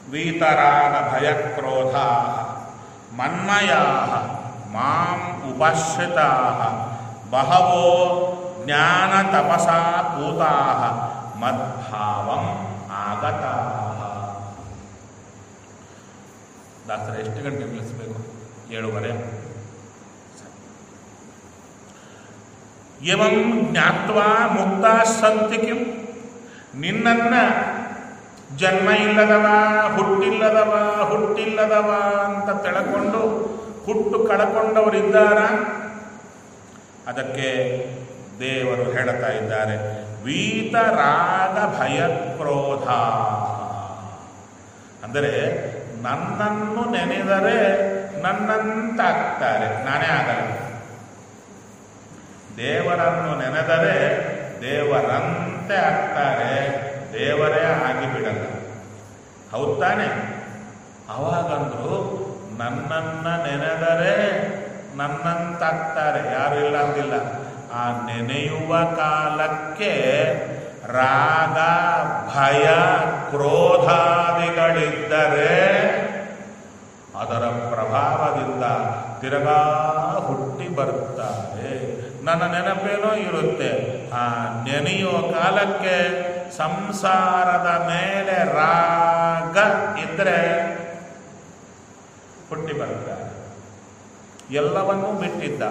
ವೀತರಾಗ ಭಯಕ್ರೋಧ ಮನ್ಮಯಾ ಮಾಂ ಉಪಶ್ರಿತಾ ಬಹವೋ ಜ್ಞಾನ ತಪಸಾ ಪೂತಾ ಮದ್ಭಾವಂ ಆಗತಾ ದಾಸರ ಎಷ್ಟು ಗಂಟೆ ನಿಲ್ಲಿಸಬೇಕು ಏಳುವರೆ ಇವಂ ಜ್ಞಾತ್ವಾ ಮುಕ್ತ ಸಂತಿ ಕಿಂ ನಿನ್ನನ್ನ ಜನ್ಮ ಇಲ್ಲದವ ಹುಟ್ಟಿಲ್ಲದವ ಹುಟ್ಟಿಲ್ಲದವ ಅಂತ ತಿಳ್ಕೊಂಡು ಹುಟ್ಟು ಕಳಕೊಂಡವರಿದ್ದಾರ ಅದಕ್ಕೆ ದೇವರು ಹೇಳ್ತಾ ಇದ್ದಾರೆ ವೀತ ರಾಗ ಭಯ ಕ್ರೋಧ ಅಂದರೆ ನನ್ನನ್ನು ನೆನೆದರೆ ನನ್ನಂತಾಗ್ತಾರೆ ನಾನೇ ಆಗಲ್ಲ ದೇವರನ್ನು ನೆನೆದರೆ ದೇವರಂತೆ ಆಗ್ತಾರೆ ದೇವರೇ ಆಗಿಬಿಡಲ್ಲ ಹೌದ್ ತಾನೆ ಅವಾಗಂದ್ರು ನನ್ನನ್ನ ನೆನೆದರೆ ನನ್ನಂತಾಗ್ತಾರೆ ಯಾರು ಇಲ್ಲ ಅಂದಿಲ್ಲ ಆ ನೆನೆಯುವ ಕಾಲಕ್ಕೆ ರಾಗ ಭಯ ಕ್ರೋಧಾದಿಗಳಿದ್ದರೆ ಅದರ ಪ್ರಭಾವದಿಂದ ತಿರುಗಾ ಹುಟ್ಟಿ ಬರ್ತಾರೆ ನನ್ನ ನೆನಪೇನೋ ಇರುತ್ತೆ ಆ ನೆನೆಯುವ ಕಾಲಕ್ಕೆ ಸಂಸಾರದ ಮೇಲೆ ರಾಗ ಇದ್ರೆ ಹುಟ್ಟಿ ಬರ್ತಾರೆ ಎಲ್ಲವನ್ನೂ ಬಿಟ್ಟಿದ್ದ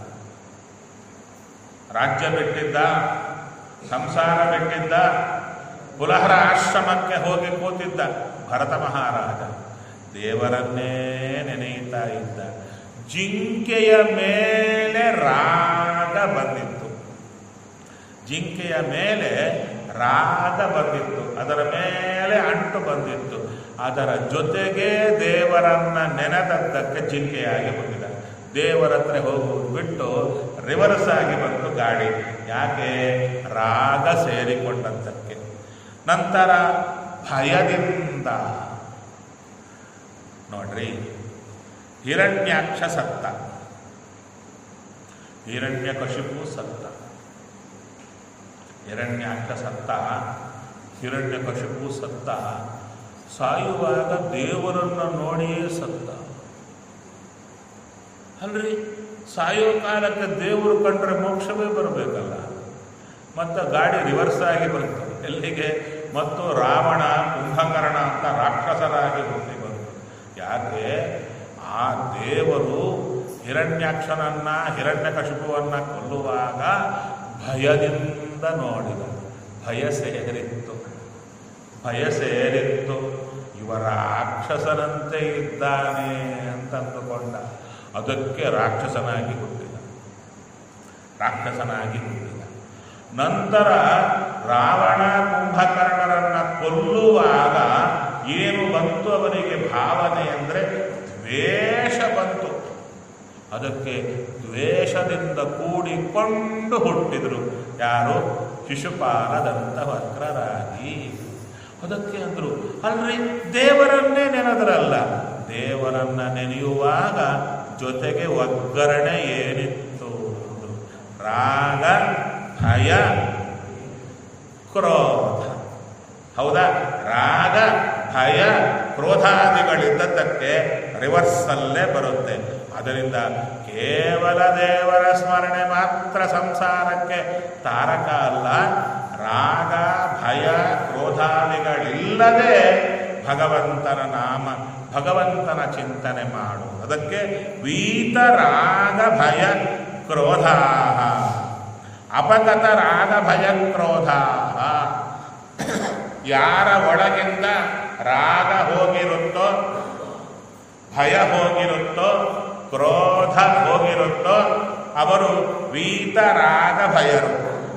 ರಾಜ್ಯ ಬಿಟ್ಟಿದ್ದ ಸಂಸಾರ ಬಿಟ್ಟಿದ್ದ ಪುಲಹರ ಆಶ್ರಮಕ್ಕೆ ಹೋಗಿ ಕೂತಿದ್ದ ಭರತ ಮಹಾರಾಜ ದೇವರನ್ನೇ ನೆನೆಯುತ್ತಾ ಇದ್ದ ಜಿಂಕೆಯ ಮೇಲೆ ರಾಗ ಬಂದಿತ್ತು ಜಿಂಕೆಯ ಮೇಲೆ ರಾಗ ಬಂದಿತ್ತು ಅದರ ಮೇಲೆ ಅಂಟು ಬಂದಿತ್ತು ಅದರ ಜೊತೆಗೆ ದೇವರನ್ನ ನೆನೆದದ್ದಕ್ಕೆ ಜಿಂಕೆಯಾಗಿ ಬಂದಿದ ದೇವರ ಹತ್ರ ಹೋಗುವುದು ಬಿಟ್ಟು ರಿವರ್ಸ್ ಆಗಿ ಬಂತು ಗಾಡಿ ಯಾಕೆ ರಾಗ ಸೇರಿಕೊಂಡದ್ದಕ್ಕೆ ನಂತರ ಭಯದಿಂದ ನೋಡ್ರಿ ಹಿರಣ್ಯಾಕ್ಷ ಸತ್ತ ಹಿರಣ್ಯಕಶಿಪು ಸತ್ತ ಹಿರಣ್ಯಾಕ್ಷ ಸತ್ತ ಹಿರಣ್ಯಕಶಿಪು ಸತ್ತ ಸಾಯುವಾಗ ದೇವರನ್ನು ನೋಡಿಯೇ ಸತ್ತ ಅಲ್ರಿ ಸಾಯೋ ಕಾಲಕ್ಕೆ ದೇವರು ಕಂಡ್ರೆ ಮೋಕ್ಷವೇ ಬರಬೇಕಲ್ಲ ಮತ್ತು ಗಾಡಿ ರಿವರ್ಸ್ ಆಗಿ ಬಂತು ಎಲ್ಲಿಗೆ ಮತ್ತು ರಾವಣ ಕುಂಭಕರ್ಣ ಅಂತ ರಾಕ್ಷಸರಾಗಿ ಹುಟ್ಟಿ ಬಂತು ಯಾಕೆ ಆ ದೇವರು ಹಿರಣ್ಯಾಕ್ಷನನ್ನ ಹಿರಣ್ಯಕಶಿಪುವನ್ನ ಕೊಲ್ಲುವಾಗ ಭಯದಿಂದ ನೋಡಿದ ಭಯ ಸೇರಿತ್ತು ಭಯ ಸೇರಿತ್ತು ಇವ ರಾಕ್ಷಸನಂತೆ ಇದ್ದಾನೆ ಅಂತ ಅಂದುಕೊಂಡ ಅದಕ್ಕೆ ರಾಕ್ಷಸನಾಗಿ ಹುಟ್ಟಿದ ರಾಕ್ಷಸನಾಗಿ ಹುಟ್ಟಿದ ನಂತರ ರಾವಣ ಕುಂಭಕರ್ಣರನ್ನ ಕೊಲ್ಲುವಾಗ ಏನು ಬಂತು ಅವನಿಗೆ ಭಾವನೆ ಅಂದರೆ ದ್ವೇಷ ಬಂತು ಅದಕ್ಕೆ ದ್ವೇಷದಿಂದ ಕೂಡಿಕೊಂಡು ಹುಟ್ಟಿದರು ಯಾರು ಶಿಶುಪಾಲದಂತ ವಕ್ರರಾಗಿ ಅದಕ್ಕೆ ಅಂದ್ರು ಅಲ್ರಿ ದೇವರನ್ನೇ ನೆನೆದ್ರಲ್ಲ ದೇವರನ್ನ ನೆನೆಯುವಾಗ ಜೊತೆಗೆ ಒಗ್ಗರಣೆ ಏನಿತ್ತು ಅಂದ್ರು ರಾಗ ಭಯ ಕ್ರೋಧ ಹೌದಾ ರಾಗ ಭಯ ಕ್ರೋಧಾದಿಗಳಿದ್ದದ್ದಕ್ಕೆ ರಿವರ್ಸಲ್ಲೇ ಬರುತ್ತೆ ಅದರಿಂದ ಕೇವಲ ದೇವರ ಸ್ಮರಣೆ ಮಾತ್ರ ಸಂಸಾರಕ್ಕೆ ತಾರಕ ಅಲ್ಲ ರಾಗ ಭಯ ಕ್ರೋಧಾದಿಗಳಿಲ್ಲದೆ ಭಗವಂತನ ನಾಮ ಭಗವಂತನ ಚಿಂತನೆ ಮಾಡು ಅದಕ್ಕೆ ವೀತ ರಾಗ ಭಯ ಕ್ರೋಧ ಅಪಗತ ರಾಗ ಭಯ ಕ್ರೋಧ ಯಾರ ಒಳಗಿಂದ ರಾಗ ಹೋಗಿರುತ್ತೋ ಭಯ ಹೋಗಿರುತ್ತೋ ಕ್ರೋಧ ಹೋಗಿರುತ್ತೋ ಅವರು ವೀತ ರಾಗ ಭಯರು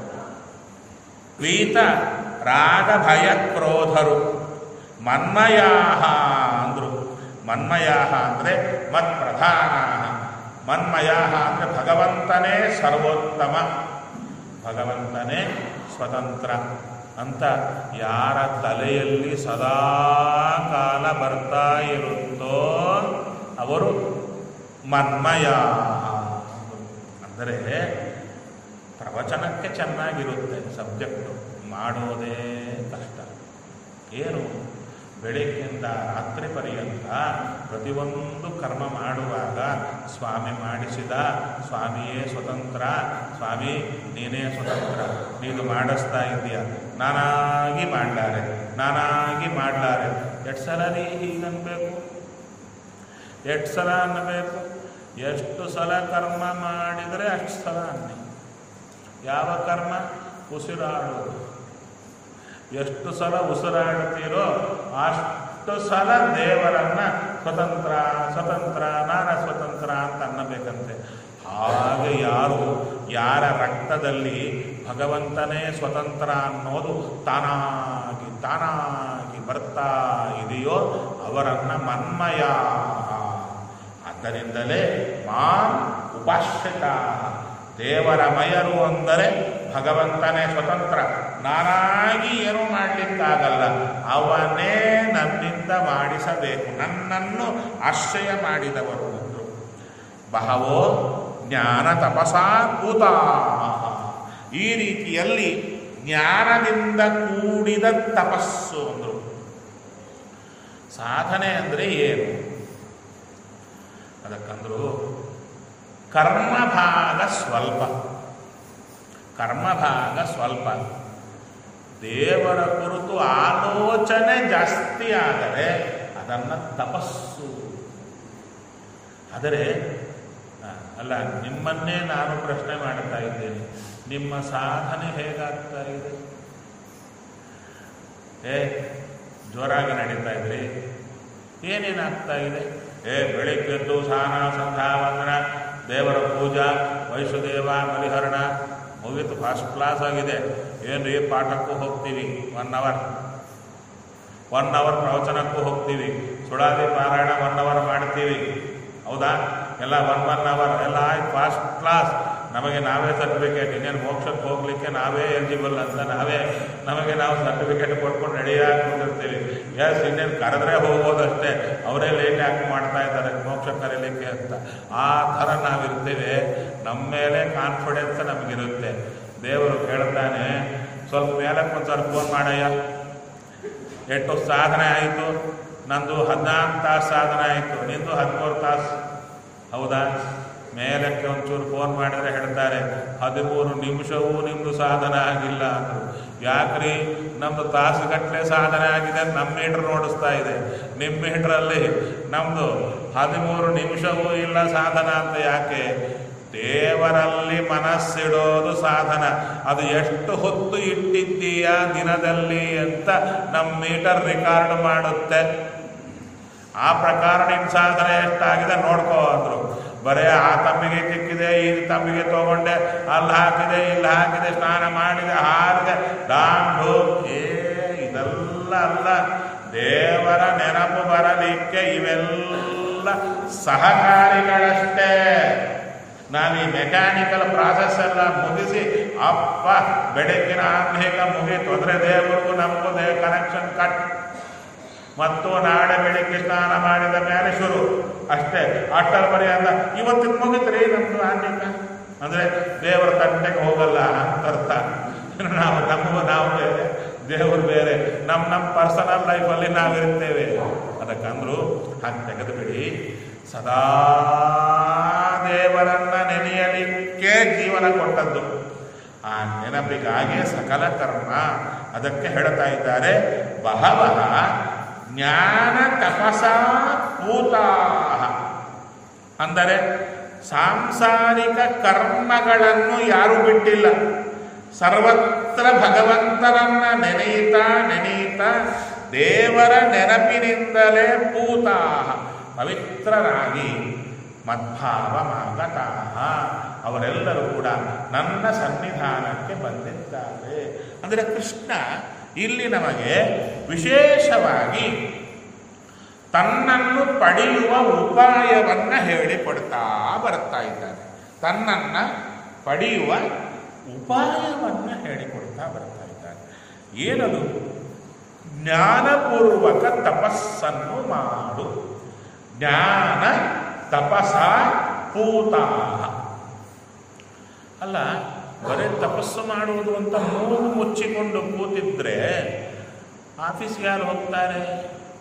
ವೀತ ರಾಗ ಭಯ ಕ್ರೋಧರು ಮನ್ಮಯಾಹ ಅಂದ್ರು ಮನ್ಮಯಾಹ ಅಂದರೆ ಮತ್ ಪ್ರಧಾನ ಮನ್ಮಯಾಹ ಅಂದರೆ ಭಗವಂತನೇ ಸರ್ವೋತ್ತಮ ಭಗವಂತನೇ ಸ್ವತಂತ್ರ ಅಂತ ಯಾರ ತಲೆಯಲ್ಲಿ ಸದಾ ಕಾಲ ಬರ್ತಾ ಇರುತ್ತೋ ಅವರು ಮನ್ಮಯ ಅಂದರೆ ಪ್ರವಚನಕ್ಕೆ ಚೆನ್ನಾಗಿರುತ್ತೆ ಸಬ್ಜೆಕ್ಟು ಮಾಡೋದೇ ಕಷ್ಟ ಏನು ಬೆಳಗ್ಗೆಯಿಂದ ರಾತ್ರಿ ಪರ್ಯಂತ ಪ್ರತಿಯೊಂದು ಕರ್ಮ ಮಾಡುವಾಗ ಸ್ವಾಮಿ ಮಾಡಿಸಿದ ಸ್ವಾಮಿಯೇ ಸ್ವತಂತ್ರ ಸ್ವಾಮಿ ನೀನೇ ಸ್ವತಂತ್ರ ನೀನು ಮಾಡಿಸ್ತಾ ಇದೆಯಾ ನಾನಾಗಿ ಮಾಡ್ಲಾರೆ ನಾನಾಗಿ ಮಾಡ್ಲಾರೆ ಎಷ್ಟು ಸಲ ರೀ ಹೀಗನ್ಬೇಕು ಎಷ್ಟು ಸಲ ಅನ್ನಬೇಕು ಎಷ್ಟು ಸಲ ಕರ್ಮ ಮಾಡಿದರೆ ಅಷ್ಟು ಸಲ ಅನ್ನಿ ಯಾವ ಕರ್ಮ ಉಸಿರಾಡೋದು ಎಷ್ಟು ಸಲ ಉಸಿರಾಡುತ್ತೀರೋ ಅಷ್ಟು ಸಲ ದೇವರನ್ನ ಸ್ವತಂತ್ರ ಸ್ವತಂತ್ರ ನಾನ ಸ್ವತಂತ್ರ ಅಂತ ಅನ್ನಬೇಕಂತೆ ಹಾಗೆ ಯಾರು ಯಾರ ರಕ್ತದಲ್ಲಿ ಭಗವಂತನೇ ಸ್ವತಂತ್ರ ಅನ್ನೋದು ತಾನಾಗಿ ತಾನಾಗಿ ಬರ್ತಾ ಇದೆಯೋ ಅವರನ್ನ ಮನ್ಮಯ ಆದ್ದರಿಂದಲೇ ಮಾಂ ಉಪಾಶ್ರಿತ ದೇವರ ಮಯರು ಅಂದರೆ ಭಗವಂತನೇ ಸ್ವತಂತ್ರ ನಾನಾಗಿ ಏನು ಮಾಡಲಿಕ್ಕಾಗಲ್ಲ ಅವನೇ ನನ್ನಿಂದ ಮಾಡಿಸಬೇಕು ನನ್ನನ್ನು ಆಶ್ರಯ ಮಾಡಿದವರು ಅಂದರು ಬಹವೋ ಜ್ಞಾನ ತಪಸಾ ಕೂತಾ ಈ ರೀತಿಯಲ್ಲಿ ಜ್ಞಾನದಿಂದ ಕೂಡಿದ ತಪಸ್ಸು ಅಂದರು ಸಾಧನೆ ಅಂದರೆ ಏನು ಅದಕ್ಕಂದ್ರು ಕರ್ಮಭಾಗ ಸ್ವಲ್ಪ ಕರ್ಮಭಾಗ ಸ್ವಲ್ಪ ದೇವರ ಕುರಿತು ಆಲೋಚನೆ ಜಾಸ್ತಿ ಆದರೆ ಅದನ್ನು ತಪಸ್ಸು ಆದರೆ ಆ, ಅಲ್ಲ ನಿಮ್ಮನ್ನೇ ನಾನು ಪ್ರಶ್ನೆ ಮಾಡ್ತಾ ಇದ್ದೇನೆ ನಿಮ್ಮ ಸಾಧನೆ ಹೇಗಾಗ್ತಾ ಇದೆ ಏ ಜೋರಾಗಿ ನಡೀತಾ ಇದ್ರಿ ಏನೇನಾಗ್ತಾ ಇದೆ ಏ ಬೆಳಿಗ್ಗೆದ್ದು ಸ್ನಾನ ಸಂಧ್ಯಾ ವಂದನ ದೇವರ ಪೂಜಾ ವೈಷ್ಣುದೇವ ಬಲಿಹರಣ ಮುಗಿತು ಫಸ್ಟ್ ಕ್ಲಾಸ್ ಆಗಿದೆ ಏನ್ರಿ ಪಾಠಕ್ಕೂ ಹೋಗ್ತೀವಿ ಒನ್ ಅವರ್ ಒನ್ ಅವರ್ ಪ್ರವಚನಕ್ಕೂ ಹೋಗ್ತೀವಿ ಸುಳಾದಿ ಪಾರಾಯಣ ಒನ್ ಅವರ್ ಮಾಡ್ತೀವಿ ಹೌದಾ ಎಲ್ಲ ಒನ್ ಒನ್ ಅವರ್ ಎಲ್ಲ ಆಯ್ತು ಫಾಸ್ಟ್ ಕ್ಲಾಸ್ ನಮಗೆ ನಾವೇ ಸರ್ಟಿಫಿಕೇಟ್ ಇನ್ನೇನು ಮೋಕ್ಷಕ್ಕೆ ಹೋಗ್ಲಿಕ್ಕೆ ನಾವೇ ಎಲಿಜಿಬಲ್ ಅಂತ ನಾವೇ ನಮಗೆ ನಾವು ಸರ್ಟಿಫಿಕೇಟ್ ಕೊಟ್ಕೊಂಡು ರೆಡಿಯಾಗಿ ಕೂತಿರ್ತೀವಿ ಎಸ್ ಇನ್ನೇನು ಕರೆದ್ರೆ ಹೋಗೋದಷ್ಟೇ ಅವರೇ ಲೇಟ್ ಯಾಕೆ ಮಾಡ್ತಾ ಇದ್ದಾರೆ ಮೋಕ್ಷ ಕರೀಲಿಕ್ಕೆ ಅಂತ ಆ ಥರ ನಾವಿರ್ತೇವೆ ನಮ್ಮ ಮೇಲೆ ಕಾನ್ಫಿಡೆನ್ಸ್ ನಮಗಿರುತ್ತೆ ದೇವರು ಕೇಳ್ತಾನೆ ಸ್ವಲ್ಪ ಮೇಲಕ್ಕೆ ಒಂದು ಸ್ವಲ್ಪ ಫೋನ್ ಮಾಡಯ್ಯ ಎಷ್ಟು ಸಾಧನೆ ಆಯಿತು ನಂದು ಹದಿನಾಲ್ಕು ತಾಸು ಸಾಧನೆ ಆಯಿತು ನಿಂದು ಹದಿಮೂರು ತಾಸು ಹೌದಾ ಮೇಲಕ್ಕೆ ಒಂಚೂರು ಫೋನ್ ಮಾಡಿದ್ರೆ ಹೇಳ್ತಾರೆ ಹದಿಮೂರು ನಿಮಿಷವೂ ನಿಮ್ಮದು ಸಾಧನೆ ಆಗಿಲ್ಲ ಅಂದರು ಯಾಕ್ರಿ ನಮ್ಮದು ತಾಸುಗಟ್ಟಲೆ ಸಾಧನೆ ಆಗಿದೆ ಅಂತ ನಮ್ಮ ಮೀಟ್ರ್ ನೋಡಿಸ್ತಾ ಇದೆ ನಿಮ್ಮ ಮೀಟ್ರಲ್ಲಿ ನಮ್ಮದು ಹದಿಮೂರು ನಿಮಿಷವೂ ಇಲ್ಲ ಸಾಧನ ಅಂತ ಯಾಕೆ ದೇವರಲ್ಲಿ ಮನಸ್ಸಿಡೋದು ಸಾಧನ ಅದು ಎಷ್ಟು ಹೊತ್ತು ಇಟ್ಟಿದ್ದೀಯ ದಿನದಲ್ಲಿ ಅಂತ ನಮ್ಮ ಮೀಟರ್ ರಿಕಾರ್ಡ್ ಮಾಡುತ್ತೆ ಆ ಪ್ರಕಾರ ನಿಮ್ಮ ಸಾಧನೆ ಎಷ್ಟಾಗಿದೆ ನೋಡ್ಕೋ ಅಂದ್ರು ಬರೇ ಆ ತಮ್ಮಿಗೆ ತಿಕ್ಕಿದೆ ಈ ತಮ್ಮಿಗೆ ತಗೊಂಡೆ ಅಲ್ಲಿ ಹಾಕಿದೆ ಇಲ್ಲಿ ಹಾಕಿದೆ ಸ್ನಾನ ಮಾಡಿದೆ ಹಾರಿದೆ ದಾಂಡು ಏ ಇದೆಲ್ಲ ಅಲ್ಲ ದೇವರ ನೆನಪು ಬರಲಿಕ್ಕೆ ಇವೆಲ್ಲ ಸಹಕಾರಿಗಳಷ್ಟೇ ನಾವು ಈ ಮೆಕ್ಯಾನಿಕಲ್ ಪ್ರಾಸೆಸ್ ಎಲ್ಲ ಮುಗಿಸಿ ಅಪ್ಪ ಬೆಳಗಿನ ಆನ್ಹಿಕ ಮುಗೀತು ಅಂದರೆ ದೇವರಿಗೂ ನಮಗೂ ದೇವ ಕನೆಕ್ಷನ್ ಕಟ್ ಮತ್ತು ನಾಳೆ ಬೆಳಿಗ್ಗೆ ಸ್ನಾನ ಮಾಡಿದ ಮೇಲೆ ಶುರು ಅಷ್ಟೇ ಅಷ್ಟರ ಪರ್ಯಂತ ಇವತ್ತಿನ ಮುಗಿತ್ರಿ ನಮ್ದು ಆನ್ಹಿಕ ಅಂದ್ರೆ ದೇವರ ತಂಟೆಗೆ ಹೋಗಲ್ಲ ಅಂತ ಅರ್ಥ ನಾವು ನಮಗೂ ನಾವು ಬೇರೆ ದೇವರು ಬೇರೆ ನಮ್ಮ ನಮ್ಮ ಪರ್ಸನಲ್ ಲೈಫಲ್ಲಿ ನಾವಿರ್ತೇವೆ ಅದಕ್ಕಂದ್ರು ಹಾಗೆ ತೆಗೆದು ಬಿಡಿ ಸದಾ ದೇವರನ್ನ ನೆನೆಯಲಿಕ್ಕೆ ಜೀವನ ಕೊಟ್ಟದ್ದು ಆ ನೆನಪಿಗಾಗಿ ಸಕಲ ಕರ್ಮ ಅದಕ್ಕೆ ಹೇಳ್ತಾ ಇದ್ದಾರೆ ಬಹವಃ ಜ್ಞಾನ ತಪಸ ಪೂತಾ ಅಂದರೆ ಸಾಂಸಾರಿಕ ಕರ್ಮಗಳನ್ನು ಯಾರು ಬಿಟ್ಟಿಲ್ಲ ಸರ್ವತ್ರ ಭಗವಂತರನ್ನ ನೆನೆಯುತ್ತಾ ನೆನೆಯುತ್ತಾ ದೇವರ ನೆನಪಿನಿಂದಲೇ ಪೂತಾ ಪವಿತ್ರರಾಗಿ ಮದ್ಭಾವಮಾಗತಾಹ ಅವರೆಲ್ಲರೂ ಕೂಡ ನನ್ನ ಸನ್ನಿಧಾನಕ್ಕೆ ಬಂದಿದ್ದಾರೆ ಅಂದರೆ ಕೃಷ್ಣ ಇಲ್ಲಿ ನಮಗೆ ವಿಶೇಷವಾಗಿ ತನ್ನನ್ನು ಪಡೆಯುವ ಉಪಾಯವನ್ನ ಹೇಳಿಕೊಡ್ತಾ ಬರ್ತಾ ಇದ್ದಾನೆ ತನ್ನನ್ನ ಪಡೆಯುವ ಉಪಾಯವನ್ನ ಹೇಳಿಕೊಡ್ತಾ ಬರ್ತಾ ಇದ್ದಾನೆ ಏನದು ಜ್ಞಾನಪೂರ್ವಕ ತಪಸ್ಸನ್ನು ಮಾಡು ಜ್ಞಾನ ತಪಸ ಪೂತಾ ಅಲ್ಲ ಬರೀ ತಪಸ್ಸು ಮಾಡುವುದು ಅಂತ ಮೂಗು ಮುಚ್ಚಿಕೊಂಡು ಕೂತಿದ್ರೆ ಆಫೀಸ್ಗೆ ಯಾರು ಹೋಗ್ತಾರೆ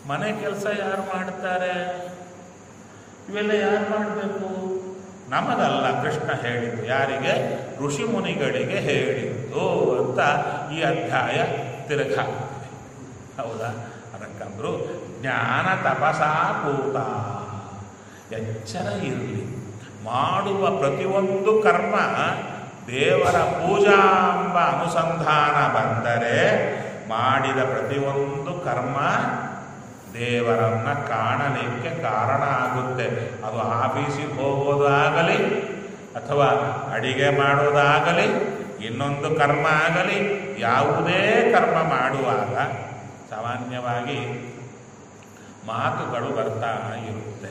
ಮನೆ ಕೆಲಸ ಯಾರು ಮಾಡ್ತಾರೆ ಇವೆಲ್ಲ ಯಾರು ಮಾಡಬೇಕು ನಮಗಲ್ಲ ಕೃಷ್ಣ ಹೇಳಿದ್ದು ಯಾರಿಗೆ ಋಷಿ ಮುನಿಗಳಿಗೆ ಹೇಳಿದ್ದು ಅಂತ ಈ ಅಧ್ಯಾಯ ತಿರುಗಾಗ್ತದೆ ಹೌದಾ ಅದಕ್ಕಂದ್ರು ಜ್ಞಾನ ತಪಸಾ ಪೂತ ಎಚ್ಚರ ಇರಲಿ ಮಾಡುವ ಪ್ರತಿಯೊಂದು ಕರ್ಮ ದೇವರ ಪೂಜಾ ಎಂಬ ಅನುಸಂಧಾನ ಬಂದರೆ ಮಾಡಿದ ಪ್ರತಿಯೊಂದು ಕರ್ಮ ದೇವರನ್ನ ಕಾಣಲಿಕ್ಕೆ ಕಾರಣ ಆಗುತ್ತೆ ಅದು ಆಫೀಸಿಗೆ ಹೋಗೋದಾಗಲಿ ಅಥವಾ ಅಡಿಗೆ ಮಾಡೋದಾಗಲಿ ಇನ್ನೊಂದು ಕರ್ಮ ಆಗಲಿ ಯಾವುದೇ ಕರ್ಮ ಮಾಡುವಾಗ ಸಾಮಾನ್ಯವಾಗಿ ಮಾತುಗಳು ಬರ್ತಾ ಇರುತ್ತೆ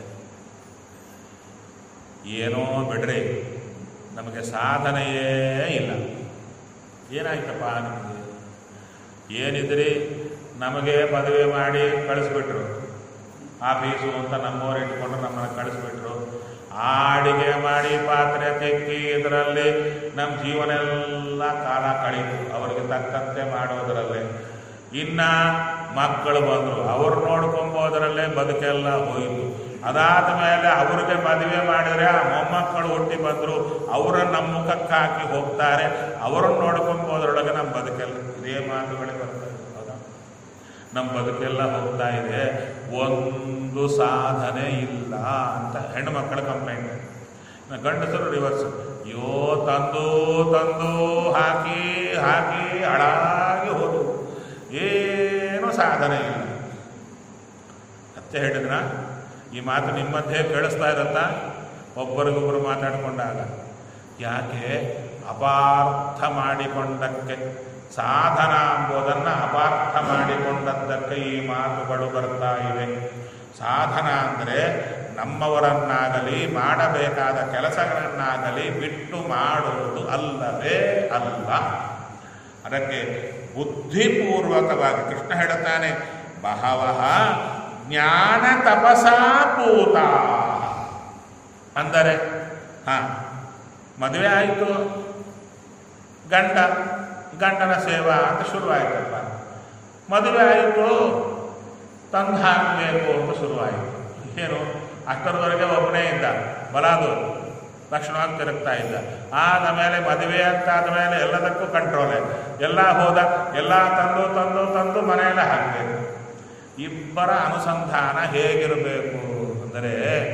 ಏನೋ ಬಿಡ್ರಿ ನಮಗೆ ಸಾಧನೆಯೇ ಇಲ್ಲ ಏನಾಯ್ತಪ್ಪ ನಿಮಗೆ ಏನಿದ್ರಿ ನಮಗೆ ಮದುವೆ ಮಾಡಿ ಕಳಿಸ್ಬಿಟ್ರು ಆಫೀಸು ಅಂತ ನಮ್ಮವ್ರು ಇಟ್ಕೊಂಡು ನಮ್ಮನ್ನು ಕಳಿಸ್ಬಿಟ್ರು ಆ ಅಡಿಗೆ ಮಾಡಿ ಪಾತ್ರೆ ತೆಕ್ಕಿ ಇದರಲ್ಲಿ ನಮ್ಮ ಜೀವನ ಎಲ್ಲ ಕಾಲ ಕಳೀತು ಅವರಿಗೆ ತಕ್ಕಂತೆ ಮಾಡೋದರಲ್ಲೇ ಇನ್ನ ಮಕ್ಕಳು ಬಂದರು ಅವ್ರು ನೋಡ್ಕೊಂಬೋದರಲ್ಲೇ ಬದುಕೆಲ್ಲ ಹೋಯಿತು ಅದಾದ ಮೇಲೆ ಅವ್ರಿಗೆ ಮದುವೆ ಮಾಡಿದ್ರೆ ಆ ಮೊಮ್ಮಕ್ಕಳು ಹುಟ್ಟಿ ಬಂದರು ಅವರ ನಮ್ಮ ಮುಖಕ್ಕೆ ಹಾಕಿ ಹೋಗ್ತಾರೆ ಅವರನ್ನು ನೋಡ್ಕೊಂಬೋದ್ರೊಳಗೆ ನಮ್ಮ ಬದುಕೆಲ್ಲ ಇದೇ ಮಾತುಗಳೇ ಬರ್ತವೆ ಹೌದಾ ನಮ್ಮ ಬದುಕೆಲ್ಲ ಹೋಗ್ತಾ ಇದೆ ಒಂದು ಸಾಧನೆ ಇಲ್ಲ ಅಂತ ಹೆಣ್ಣು ಮಕ್ಕಳ ಕಂಪ್ಲೇಂಟ್ ಗಂಡಸರು ರಿವರ್ಸ್ ಅಯ್ಯೋ ತಂದು ತಂದು ಹಾಕಿ ಹಾಕಿ ಹಾಳಾಗಿ ಹೋದು ಏನು ಸಾಧನೆ ಇಲ್ಲ ಅತ್ತೆ ಹೇಳಿದ್ರ ಈ ಮಾತು ನಿಮ್ಮ ಮಧ್ಯೆ ಕೇಳಿಸ್ತಾ ಇರತ್ತಾ ಒಬ್ಬರಿಗೊಬ್ಬರು ಮಾತಾಡಿಕೊಂಡಾಗ ಯಾಕೆ ಅಪಾರ್ಥ ಮಾಡಿಕೊಂಡಕ್ಕೆ ಸಾಧನ ಎಂಬುದನ್ನು ಅಪಾರ್ಥ ಮಾಡಿಕೊಂಡದ್ದಕ್ಕೆ ಈ ಮಾತುಗಳು ಬರ್ತಾ ಇವೆ ಸಾಧನ ಅಂದರೆ ನಮ್ಮವರನ್ನಾಗಲಿ ಮಾಡಬೇಕಾದ ಕೆಲಸಗಳನ್ನಾಗಲಿ ಬಿಟ್ಟು ಮಾಡುವುದು ಅಲ್ಲವೇ ಅಲ್ಲ ಅದಕ್ಕೆ ಬುದ್ಧಿಪೂರ್ವಕವಾಗಿ ಕೃಷ್ಣ ಹೇಳುತ್ತಾನೆ ಬಹವಃ ಜ್ಞಾನ ತಪಸಾಪೂತ ಅಂದರೆ ಹಾ ಮದುವೆ ಆಯಿತು ಗಂಡ ಗಂಡನ ಸೇವಾ ಅಂತ ಶುರುವಾಯಿತಪ್ಪ ಮದುವೆ ಆಯಿತು ತಂದು ಹಾಕಬೇಕು ಅಂತ ಶುರುವಾಯಿತು ಏನು ಅಷ್ಟರವರೆಗೆ ಒಬ್ಬನೇ ಇದ್ದ ಬಲಾದು ಲಕ್ಷಣವಾಗಿ ತಿರುಗ್ತಾ ಇದ್ದ ಆದ ಮೇಲೆ ಮದುವೆ ಅಂತ ಆದಮೇಲೆ ಎಲ್ಲದಕ್ಕೂ ಕಂಟ್ರೋಲೆ ಎಲ್ಲ ಹೋದ ಎಲ್ಲ ತಂದು ತಂದು ತಂದು ಮನೆಯಲ್ಲೇ ಹಾಕಬೇಕು ಇಬ್ಬರ ಅನುಸಂಧಾನ ಹೇಗಿರಬೇಕು ಅಂದರೆ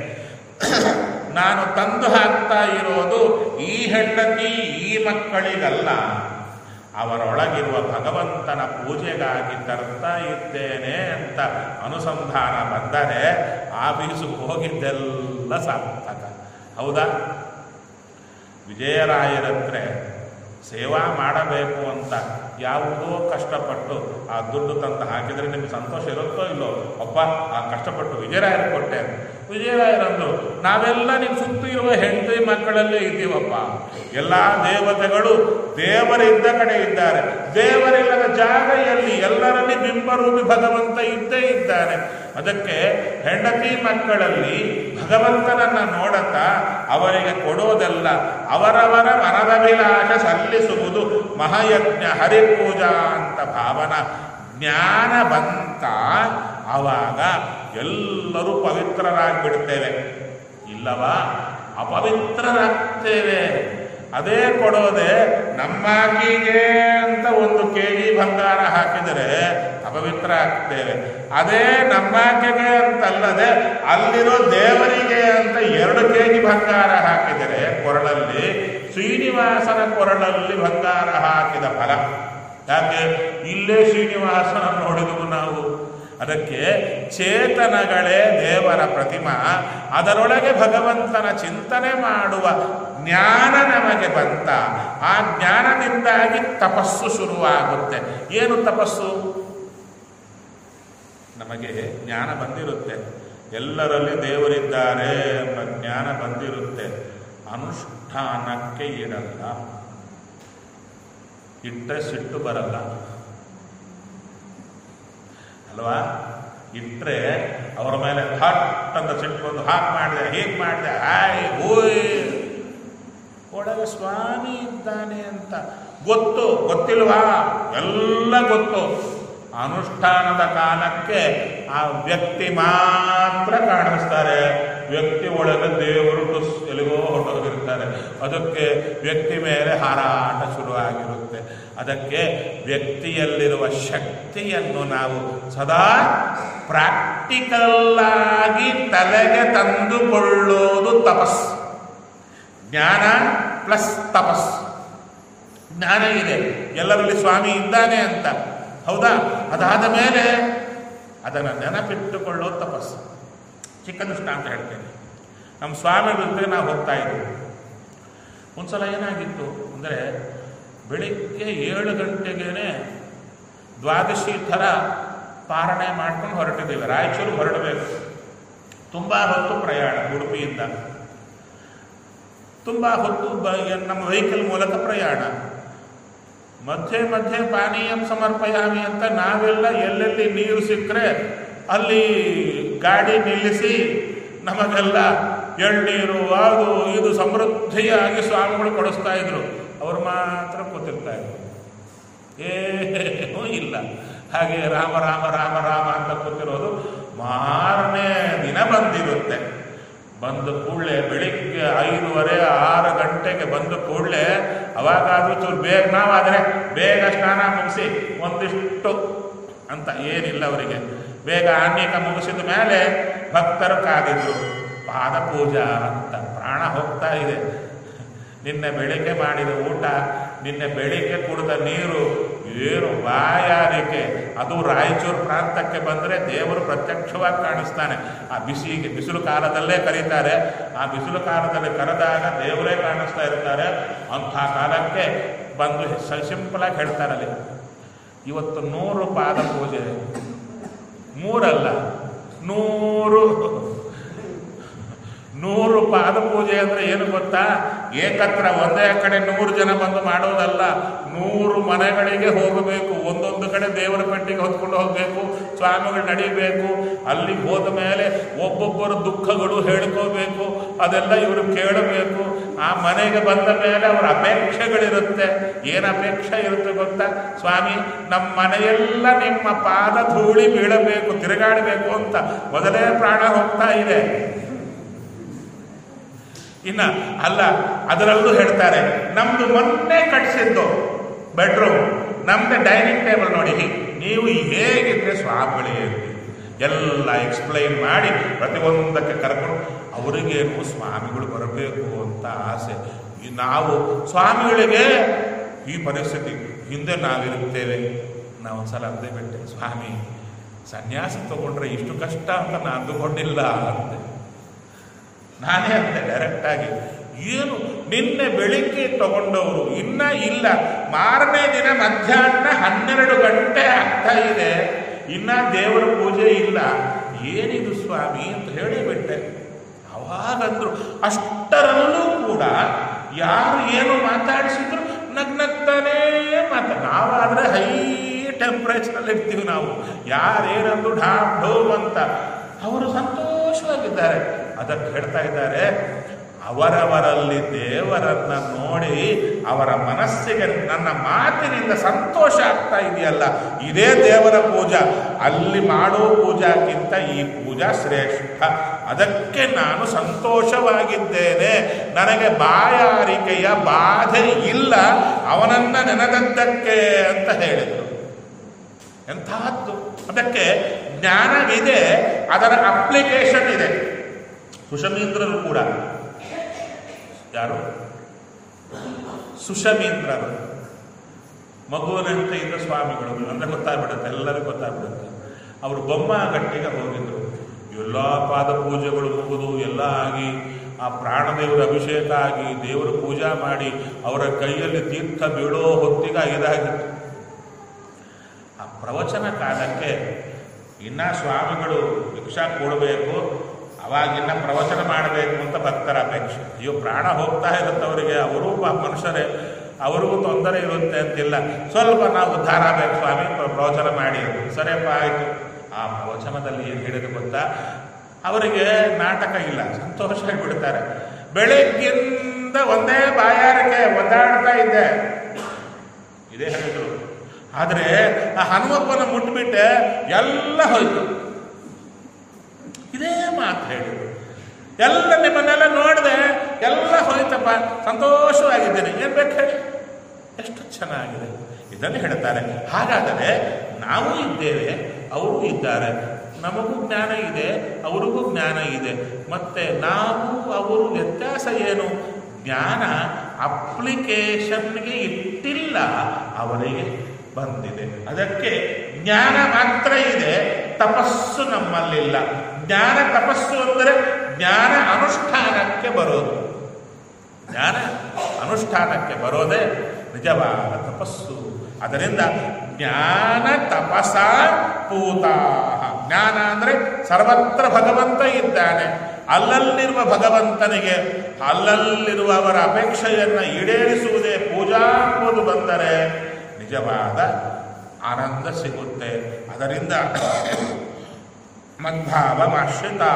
ನಾನು ತಂದು ಹಾಕ್ತಾ ಇರೋದು ಈ ಹೆಂಡತಿ ಈ ಮಕ್ಕಳಿಗಲ್ಲ ಅವರೊಳಗಿರುವ ಭಗವಂತನ ಪೂಜೆಗಾಗಿ ತರ್ತಾ ಇದ್ದೇನೆ ಅಂತ ಅನುಸಂಧಾನ ಬಂದರೆ ಆಫೀಸು ಹೋಗಿದ್ದೆಲ್ಲ ಸಾರ್ಥಕ ಹೌದಾ ವಿಜಯರಾಯರತ್ರ ಸೇವಾ ಮಾಡಬೇಕು ಅಂತ ಯಾವುದೋ ಕಷ್ಟಪಟ್ಟು ಆ ದುಡ್ಡು ತಂದು ಹಾಕಿದರೆ ನಿಮ್ಗೆ ಸಂತೋಷ ಇರುತ್ತೋ ಇಲ್ಲೋ ಅಪ್ಪ ಆ ಕಷ್ಟಪಟ್ಟು ವಿಜಯರಾಯರು ಕೊಟ್ಟೆ ಅಂತ. ವಿಜಯರಾಯರಂದ್ರು ನಾವೆಲ್ಲ ನಿಮ್ಮ ಸುತ್ತ ಇರುವ ಹೆಂಡತಿ ಮಕ್ಕಳಲ್ಲೇ ಇದ್ದೀವಪ್ಪ ಎಲ್ಲ ದೇವತೆಗಳು ದೇವರಿದ್ದ ಕಡೆ ಇದ್ದಾರೆ ದೇವರಿಲ್ಲದ ಜಾಗ ಎಲ್ಲಿ ಎಲ್ಲರಲ್ಲಿ ಬಿಂಬರೂಪಿ ಭಗವಂತ ಇದ್ದೇ ಇದ್ದಾನೆ ಅದಕ್ಕೆ ಹೆಂಡತಿ ಮಕ್ಕಳಲ್ಲಿ ಭಗವಂತನನ್ನ ನೋಡುತ್ತಾ ಅವರಿಗೆ ಕೊಡೋದೆಲ್ಲ ಅವರವರ ಮನದಭಿಲಾಷ ಸಲ್ಲಿಸುವುದು ಮಹಾಯಜ್ಞ ಹರಿಪೂಜಾ ಅಂತ ಭಾವನ ಜ್ಞಾನ ಬಂತ ಆವಾಗ ಎಲ್ಲರೂ ಪವಿತ್ರರಾಗ್ಬಿಡ್ತೇವೆ ಇಲ್ಲವಾ ಅಪವಿತ್ರರಾಗ್ತೇವೆ ಅದೇ ಕೊಡೋದೆ ನಮ್ಮಾಕಿಗೆ ಅಂತ ಒಂದು ಕೆ ಜಿ ಬಂಗಾರ ಹಾಕಿದರೆ ಅಪವಿತ್ರ ಆಗ್ತೇವೆ ಅದೇ ನಮ್ಮಾಕೆಗೆ ಅಂತಲ್ಲದೆ ಅಲ್ಲಿರೋ ದೇವರಿಗೆ ಅಂತ ಎರಡು ಕೆ ಜಿ ಬಂಗಾರ ಹಾಕಿದರೆ ಕೊರಳಲ್ಲಿ ಶ್ರೀನಿವಾಸನ ಕೊರಳಲ್ಲಿ ಬಂಗಾರ ಹಾಕಿದ ಫಲ ಯಾಕೆ ಇಲ್ಲೇ ಶ್ರೀನಿವಾಸನ ನೋಡಿದವು ನಾವು ಅದಕ್ಕೆ ಚೇತನಗಳೇ ದೇವರ ಪ್ರತಿಮಾ ಅದರೊಳಗೆ ಭಗವಂತನ ಚಿಂತನೆ ಮಾಡುವ ಜ್ಞಾನ ನಮಗೆ ಬಂತ ಆ ಜ್ಞಾನದಿಂದಾಗಿ ತಪಸ್ಸು ಶುರುವಾಗುತ್ತೆ ಏನು ತಪಸ್ಸು ನಮಗೆ ಜ್ಞಾನ ಬಂದಿರುತ್ತೆ ಎಲ್ಲರಲ್ಲಿ ದೇವರಿದ್ದಾರೆ ಎಂಬ ಜ್ಞಾನ ಬಂದಿರುತ್ತೆ ಅನುಷ್ಠಾನಕ್ಕೆ ಇಡಲ್ಲ ಇಟ್ಟರೆ ಸಿಟ್ಟು ಬರಲ್ಲ ಅಲ್ವಾ ಇಟ್ಟರೆ ಅವರ ಮೇಲೆ ಥಟ್ ಅಂತ ಸಿಟ್ಟು ಬಂದು ಹಾಗೆ ಮಾಡಿದೆ ಹೀಗೆ ಮಾಡಿದೆ ಹಾಯ್ ಓಯ್ ಒಳಗೆ ಸ್ವಾಮಿ ಇದ್ದಾನೆ ಅಂತ ಗೊತ್ತು ಗೊತ್ತಿಲ್ವಾ ಎಲ್ಲ ಗೊತ್ತು ಅನುಷ್ಠಾನದ ಕಾಲಕ್ಕೆ ಆ ವ್ಯಕ್ತಿ ಮಾತ್ರ ಕಾಣಿಸ್ತಾರೆ ವ್ಯಕ್ತಿ ಒಳಗೆ ದೇವರು ಟುಸ್ ಎಲ್ಲಿಗೋ ಹೊರಟೋಗಿರ್ತಾರೆ ಅದಕ್ಕೆ ವ್ಯಕ್ತಿ ಮೇಲೆ ಹಾರಾಟ ಶುರುವಾಗಿರುತ್ತೆ ಅದಕ್ಕೆ ವ್ಯಕ್ತಿಯಲ್ಲಿರುವ ಶಕ್ತಿಯನ್ನು ನಾವು ಸದಾ ಪ್ರಾಕ್ಟಿಕಲ್ ಆಗಿ ತಲೆಗೆ ತಂದುಕೊಳ್ಳೋದು ತಪಸ್ ಜ್ಞಾನ ಪ್ಲಸ್ ತಪಸ್ ಜ್ಞಾನ ಇದೆ ಎಲ್ಲರಲ್ಲಿ ಸ್ವಾಮಿ ಇದ್ದಾನೆ ಅಂತ ಹೌದಾ ಅದಾದ ಮೇಲೆ ಅದನ್ನು ನೆನಪಿಟ್ಟುಕೊಳ್ಳೋ ತಪಸ್ಸು ಚಿಕ್ಕ ದೃಷ್ಟಾಂತ ಹೇಳ್ತೇನೆ ನಮ್ಮ ಸ್ವಾಮಿ ಜೊತೆ ನಾವು ಹೋಗ್ತಾ ಇದ್ವಿ ಒಂದ್ಸಲ ಏನಾಗಿತ್ತು ಅಂದರೆ ಬೆಳಿಗ್ಗೆ ಏಳು ಗಂಟೆಗೇನೆ ದ್ವಾದಶಿ ಥರ ಪಾರಣೆ ಮಾಡ್ಕೊಂಡು ಹೊರಟಿದ್ದೇವೆ ರಾಯಚೂರು ಹೊರಡಬೇಕು ತುಂಬ ಹೊತ್ತು ಪ್ರಯಾಣ ಉಡುಪಿಯಿಂದ ತುಂಬ ಹೊತ್ತು ಬ ನಮ್ಮ ವೆಹಿಕಲ್ ಮೂಲಕ ಪ್ರಯಾಣ ಮಧ್ಯೆ ಮಧ್ಯೆ ಪಾನೀಯಂ ಸಮರ್ಪಯಾಮಿ ಅಂತ ನಾವೆಲ್ಲ ಎಲ್ಲೆಲ್ಲಿ ನೀರು ಸಿಕ್ಕರೆ ಅಲ್ಲಿ ಗಾಡಿ ನಿಲ್ಲಿಸಿ ನಮಗೆಲ್ಲ ಎಳ್ನೀರು ಅದು ಇದು ಸಮೃದ್ಧಿಯಾಗಿ ಸ್ವಾಮಿಗಳು ಕೊಡಿಸ್ತಾ ಇದ್ರು ಅವರು ಮಾತ್ರ ಕೂತಿರ್ತಾ ಇದ್ರು ಏನೂ ಇಲ್ಲ ಹಾಗೆ ರಾಮ ರಾಮ ರಾಮ ರಾಮ ಅಂತ ಕೂತಿರೋದು ಮಾರನೇ ದಿನ ಬಂದಿರುತ್ತೆ ಬಂದ ಕೂಡಲೇ ಬೆಳಿಗ್ಗೆ ಐದೂವರೆ ಆರು ಗಂಟೆಗೆ ಬಂದ ಕೂಡಲೇ ಅವಾಗಾದ್ರೂ ಚೂರು ಬೇಗ ನಾವಾದರೆ ಬೇಗ ಸ್ನಾನ ಮುಗಿಸಿ ಒಂದಿಷ್ಟು ಅಂತ ಏನಿಲ್ಲ ಅವರಿಗೆ ಬೇಗ ಆನ್ಯಕ ಮುಗಿಸಿದ ಮೇಲೆ ಭಕ್ತರು ಕಾದಿದ್ರು ಪಾದ ಪೂಜಾ ಅಂತ ಪ್ರಾಣ ಹೋಗ್ತಾ ಇದೆ ನಿನ್ನೆ ಬೆಳಿಗ್ಗೆ ಮಾಡಿದ ಊಟ ನಿನ್ನೆ ಬೆಳಿಗ್ಗೆ ಕುಡಿದ ನೀರು ಏನು ಬಾಯಾರಿಕೆ ಅದು ರಾಯಚೂರು ಪ್ರಾಂತಕ್ಕೆ ಬಂದರೆ ದೇವರು ಪ್ರತ್ಯಕ್ಷವಾಗಿ ಕಾಣಿಸ್ತಾನೆ ಆ ಬಿಸಿಗೆ ಬಿಸಿಲು ಕಾಲದಲ್ಲೇ ಕರೀತಾರೆ ಆ ಬಿಸಿಲು ಕಾಲದಲ್ಲಿ ಕರೆದಾಗ ದೇವರೇ ಕಾಣಿಸ್ತಾ ಇರ್ತಾರೆ ಅಂಥ ಕಾಲಕ್ಕೆ ಬಂದು ಸಿಂಪಲಾಗಿ ಹೇಳ್ತಾರಲ್ಲಿ ಇವತ್ತು ನೂರು ಪಾದ ಪೂಜೆ ಮೂರಲ್ಲ ನೂರು ನೂರು ಪಾದ ಪೂಜೆ ಅಂದರೆ ಏನು ಗೊತ್ತಾ ಏಕತ್ರ ಒಂದೇ ಕಡೆ ನೂರು ಜನ ಬಂದು ಮಾಡೋದಲ್ಲ ನೂರು ಮನೆಗಳಿಗೆ ಹೋಗಬೇಕು ಒಂದೊಂದು ಕಡೆ ದೇವರ ಪೆಟ್ಟಿಗೆ ಹೊತ್ಕೊಂಡು ಹೋಗಬೇಕು ಸ್ವಾಮಿಗಳು ನಡಿಬೇಕು ಅಲ್ಲಿಗೆ ಹೋದ ಮೇಲೆ ಒಬ್ಬೊಬ್ಬರ ದುಃಖಗಳು ಹೇಳ್ಕೋಬೇಕು ಅದೆಲ್ಲ ಇವರು ಕೇಳಬೇಕು ಆ ಮನೆಗೆ ಬಂದ ಮೇಲೆ ಅವರ ಅಪೇಕ್ಷೆಗಳಿರುತ್ತೆ ಏನು ಅಪೇಕ್ಷೆ ಇರುತ್ತೆ ಗೊತ್ತಾ ಸ್ವಾಮಿ ನಮ್ಮ ಮನೆಯೆಲ್ಲ ನಿಮ್ಮ ಪಾದ ಧೂಳಿ ಬೀಳಬೇಕು ತಿರುಗಾಡಬೇಕು ಅಂತ ಮೊದಲೇ ಪ್ರಾಣ ಹೋಗ್ತಾ ಇದೆ ಇನ್ನ ಅಲ್ಲ ಅದರಲ್ಲೂ ಹೇಳ್ತಾರೆ ನಮ್ದು ಮೊನ್ನೆ ಕಟ್ಸಿದ್ದು ಬೆಡ್ರೂಮ್ ನಮ್ದು ಡೈನಿಂಗ್ ಟೇಬಲ್ ನೋಡಿ ನೀವು ಹೇಗಿದ್ರೆ ಸ್ವಾಮಿಗಳೇ ಇರ್ತೀವಿ ಎಲ್ಲ ಎಕ್ಸ್ಪ್ಲೈನ್ ಮಾಡಿ ಪ್ರತಿಯೊಂದಕ್ಕೆ ಕರ್ಕೊಂಡು ಅವರಿಗೇನು ಸ್ವಾಮಿಗಳು ಬರಬೇಕು ಅಂತ ಆಸೆ ಈ ನಾವು ಸ್ವಾಮಿಗಳಿಗೆ ಈ ಪರಿಸ್ಥಿತಿ ಹಿಂದೆ ನಾವಿರುತ್ತೇವೆ ನಾವು ಒಂದ್ಸಲ ಅಂದೇ ಬಿಟ್ಟೆ ಸ್ವಾಮಿ ಸನ್ಯಾಸ ತಗೊಂಡ್ರೆ ಇಷ್ಟು ಕಷ್ಟ ಅಂತ ನಾನು ಅಂದುಕೊಂಡಿಲ್ಲ ಅಂದೆ ನಾನೇ ಅಂದೆ ಡೈರೆಕ್ಟಾಗಿ ಏನು ನಿನ್ನೆ ಬೆಳಿಗ್ಗೆ ತಗೊಂಡವರು ಇನ್ನ ಇಲ್ಲ ಮಾರನೇ ದಿನ ಮಧ್ಯಾಹ್ನ ಹನ್ನೆರಡು ಗಂಟೆ ಆಗ್ತಾ ಇದೆ ಇನ್ನ ದೇವರ ಪೂಜೆ ಇಲ್ಲ ಏನಿದು ಸ್ವಾಮಿ ಅಂತ ಹೇಳಿಬಿಟ್ಟೆ ಅವಾಗಂದ್ರು ಅಷ್ಟರಲ್ಲೂ ಕೂಡ ಯಾರು ಏನು ಮಾತಾಡಿಸಿದ್ರು ನಗ್ನಗ್ತಾನೇ ಮಾತಾ ನಾವಾದ್ರೆ ಹೈ ಟೆಂಪ್ರೇಚರಲ್ಲಿ ಇರ್ತೀವಿ ನಾವು ಯಾರೇನಂದ್ರು ಢಾಮ್ ಢೋಮ್ ಅಂತ ಅವರು ಸಂತೋಷವಾಗಿದ್ದಾರೆ ಅದಕ್ಕೆ ಹೇಳ್ತಾ ಇದ್ದಾರೆ ಅವರವರಲ್ಲಿ ದೇವರನ್ನ ನೋಡಿ ಅವರ ಮನಸ್ಸಿಗೆ ನನ್ನ ಮಾತಿನಿಂದ ಸಂತೋಷ ಆಗ್ತಾ ಇದೆಯಲ್ಲ ಇದೇ ದೇವರ ಪೂಜಾ ಅಲ್ಲಿ ಮಾಡೋ ಪೂಜಾಕ್ಕಿಂತ ಈ ಪೂಜಾ ಶ್ರೇಷ್ಠ ಅದಕ್ಕೆ ನಾನು ಸಂತೋಷವಾಗಿದ್ದೇನೆ ನನಗೆ ಬಾಯಾರಿಕೆಯ ಬಾಧೆ ಇಲ್ಲ ಅವನನ್ನ ನೆನೆದದ್ದಕ್ಕೆ ಅಂತ ಹೇಳಿದರು ಎಂತಹದ್ದು ಅದಕ್ಕೆ ಜ್ಞಾನವಿದೆ ಅದರ ಅಪ್ಲಿಕೇಶನ್ ಇದೆ ಸುಷಮೀಂದ್ರರು ಕೂಡ ಯಾರು ಸುಷಮೀಂದ್ರರು ಮಗುವಿನಂತೆ ಇದ್ದ ಸ್ವಾಮಿಗಳು ಅಂದ್ರೆ ಗೊತ್ತಾಗ್ಬಿಡುತ್ತೆ ಎಲ್ಲರಿಗೂ ಗೊತ್ತಾಗ್ಬಿಡುತ್ತೆ ಅವರು ಬೊಮ್ಮಗಟ್ಟಿಗೆ ಹೋಗಿದ್ರು ಎಲ್ಲ ಪಾದ ಪೂಜೆಗಳು ಮುಗಿದು ಎಲ್ಲ ಆಗಿ ಆ ಪ್ರಾಣದೇವರ ಅಭಿಷೇಕ ಆಗಿ ದೇವರ ಪೂಜಾ ಮಾಡಿ ಅವರ ಕೈಯಲ್ಲಿ ತೀರ್ಥ ಬೀಳೋ ಹೊತ್ತಿಗೆ ಇದಾಗಿತ್ತು ಆ ಪ್ರವಚನ ಕಾಲಕ್ಕೆ ಇನ್ನ ಸ್ವಾಮಿಗಳು ಭಿಕ್ಷಾ ಕೊಡಬೇಕು ಅವಾಗಿನ್ನ ಪ್ರವಚನ ಮಾಡಬೇಕು ಅಂತ ಭಕ್ತರ ಅಪೇಕ್ಷೆ ಅಯ್ಯೋ ಪ್ರಾಣ ಹೋಗ್ತಾ ಇರುತ್ತೆ ಅವರಿಗೆ ಅವರು ಪಾಪ ಮನುಷ್ಯರೇ ಅವ್ರಿಗೂ ತೊಂದರೆ ಇರುತ್ತೆ ಅಂತಿಲ್ಲ ಸ್ವಲ್ಪ ನಾವು ಉದ್ಧಾರ ಆಗಬೇಕು ಸ್ವಾಮಿ ಪ್ರ- ಪ್ರವಚನ ಮಾಡಿ ಸರಿಯಪ್ಪ ಆಯಿತು ಆ ಪ್ರವಚನದಲ್ಲಿ ಏನು ಹೇಳಿದ್ರು ಗೊತ್ತಾ ಅವರಿಗೆ ನಾಟಕ ಇಲ್ಲ ಸಂತೋಷ ಬಿಡ್ತಾರೆ ಬೆಳಗ್ಗಿಂದ ಒಂದೇ ಬಾಯಾರಿಕೆ ಒದ್ದಾಡ್ತಾ ಇದ್ದೆ ಇದೇ ಹೇಳಿದ್ರು ಆದರೆ ಆ ಹನುಮಪ್ಪನ ಮುಟ್ಬಿಟ್ಟೆ ಎಲ್ಲ ಹೋಯ್ತು ಇದೇ ಮಾತು ಹೇಳಿದ್ರು ಎಲ್ಲ ನಿಮ್ಮನ್ನೆಲ್ಲ ನೋಡಿದೆ ಎಲ್ಲ ಹೋಯ್ತಪ್ಪ ಸಂತೋಷವಾಗಿದ್ದೇನೆ ಏನು ಬೇಕು ಹೇಳಿ ಎಷ್ಟು ಚೆನ್ನಾಗಿದೆ ಇದನ್ನು ಹೇಳ್ತಾರೆ ಹಾಗಾದರೆ ನಾವು ಇದ್ದೇವೆ ಅವರು ಇದ್ದಾರೆ ನಮಗೂ ಜ್ಞಾನ ಇದೆ ಅವರಿಗೂ ಜ್ಞಾನ ಇದೆ ಮತ್ತೆ ನಾವು ಅವರು ವ್ಯತ್ಯಾಸ ಏನು ಜ್ಞಾನ ಅಪ್ಲಿಕೇಶನ್ಗೆ ಇಟ್ಟಿಲ್ಲ ಅವರಿಗೆ ಬಂದಿದೆ ಅದಕ್ಕೆ ಜ್ಞಾನ ಮಾತ್ರ ಇದೆ ತಪಸ್ಸು ನಮ್ಮಲ್ಲಿಲ್ಲ ಜ್ಞಾನ ತಪಸ್ಸು ಅಂದರೆ ಜ್ಞಾನ ಅನುಷ್ಠಾನಕ್ಕೆ ಬರೋದು ಜ್ಞಾನ ಅನುಷ್ಠಾನಕ್ಕೆ ಬರೋದೇ ನಿಜವಾದ ತಪಸ್ಸು ಅದರಿಂದ ಜ್ಞಾನ ತಪಸ ಪೂತಾ ಜ್ಞಾನ ಅಂದರೆ ಸರ್ವತ್ರ ಭಗವಂತ ಇದ್ದಾನೆ ಅಲ್ಲಲ್ಲಿರುವ ಭಗವಂತನಿಗೆ ಅಲ್ಲಲ್ಲಿರುವ ಅವರ ಅಪೇಕ್ಷೆಯನ್ನು ಈಡೇರಿಸುವುದೇ ಪೂಜಾ ಎಂಬುದು ಬಂದರೆ ನಿಜವಾದ ಆನಂದ ಸಿಗುತ್ತೆ ಅದರಿಂದ ಮದ್ಭಾವಮಾಶ್ರಿತಾ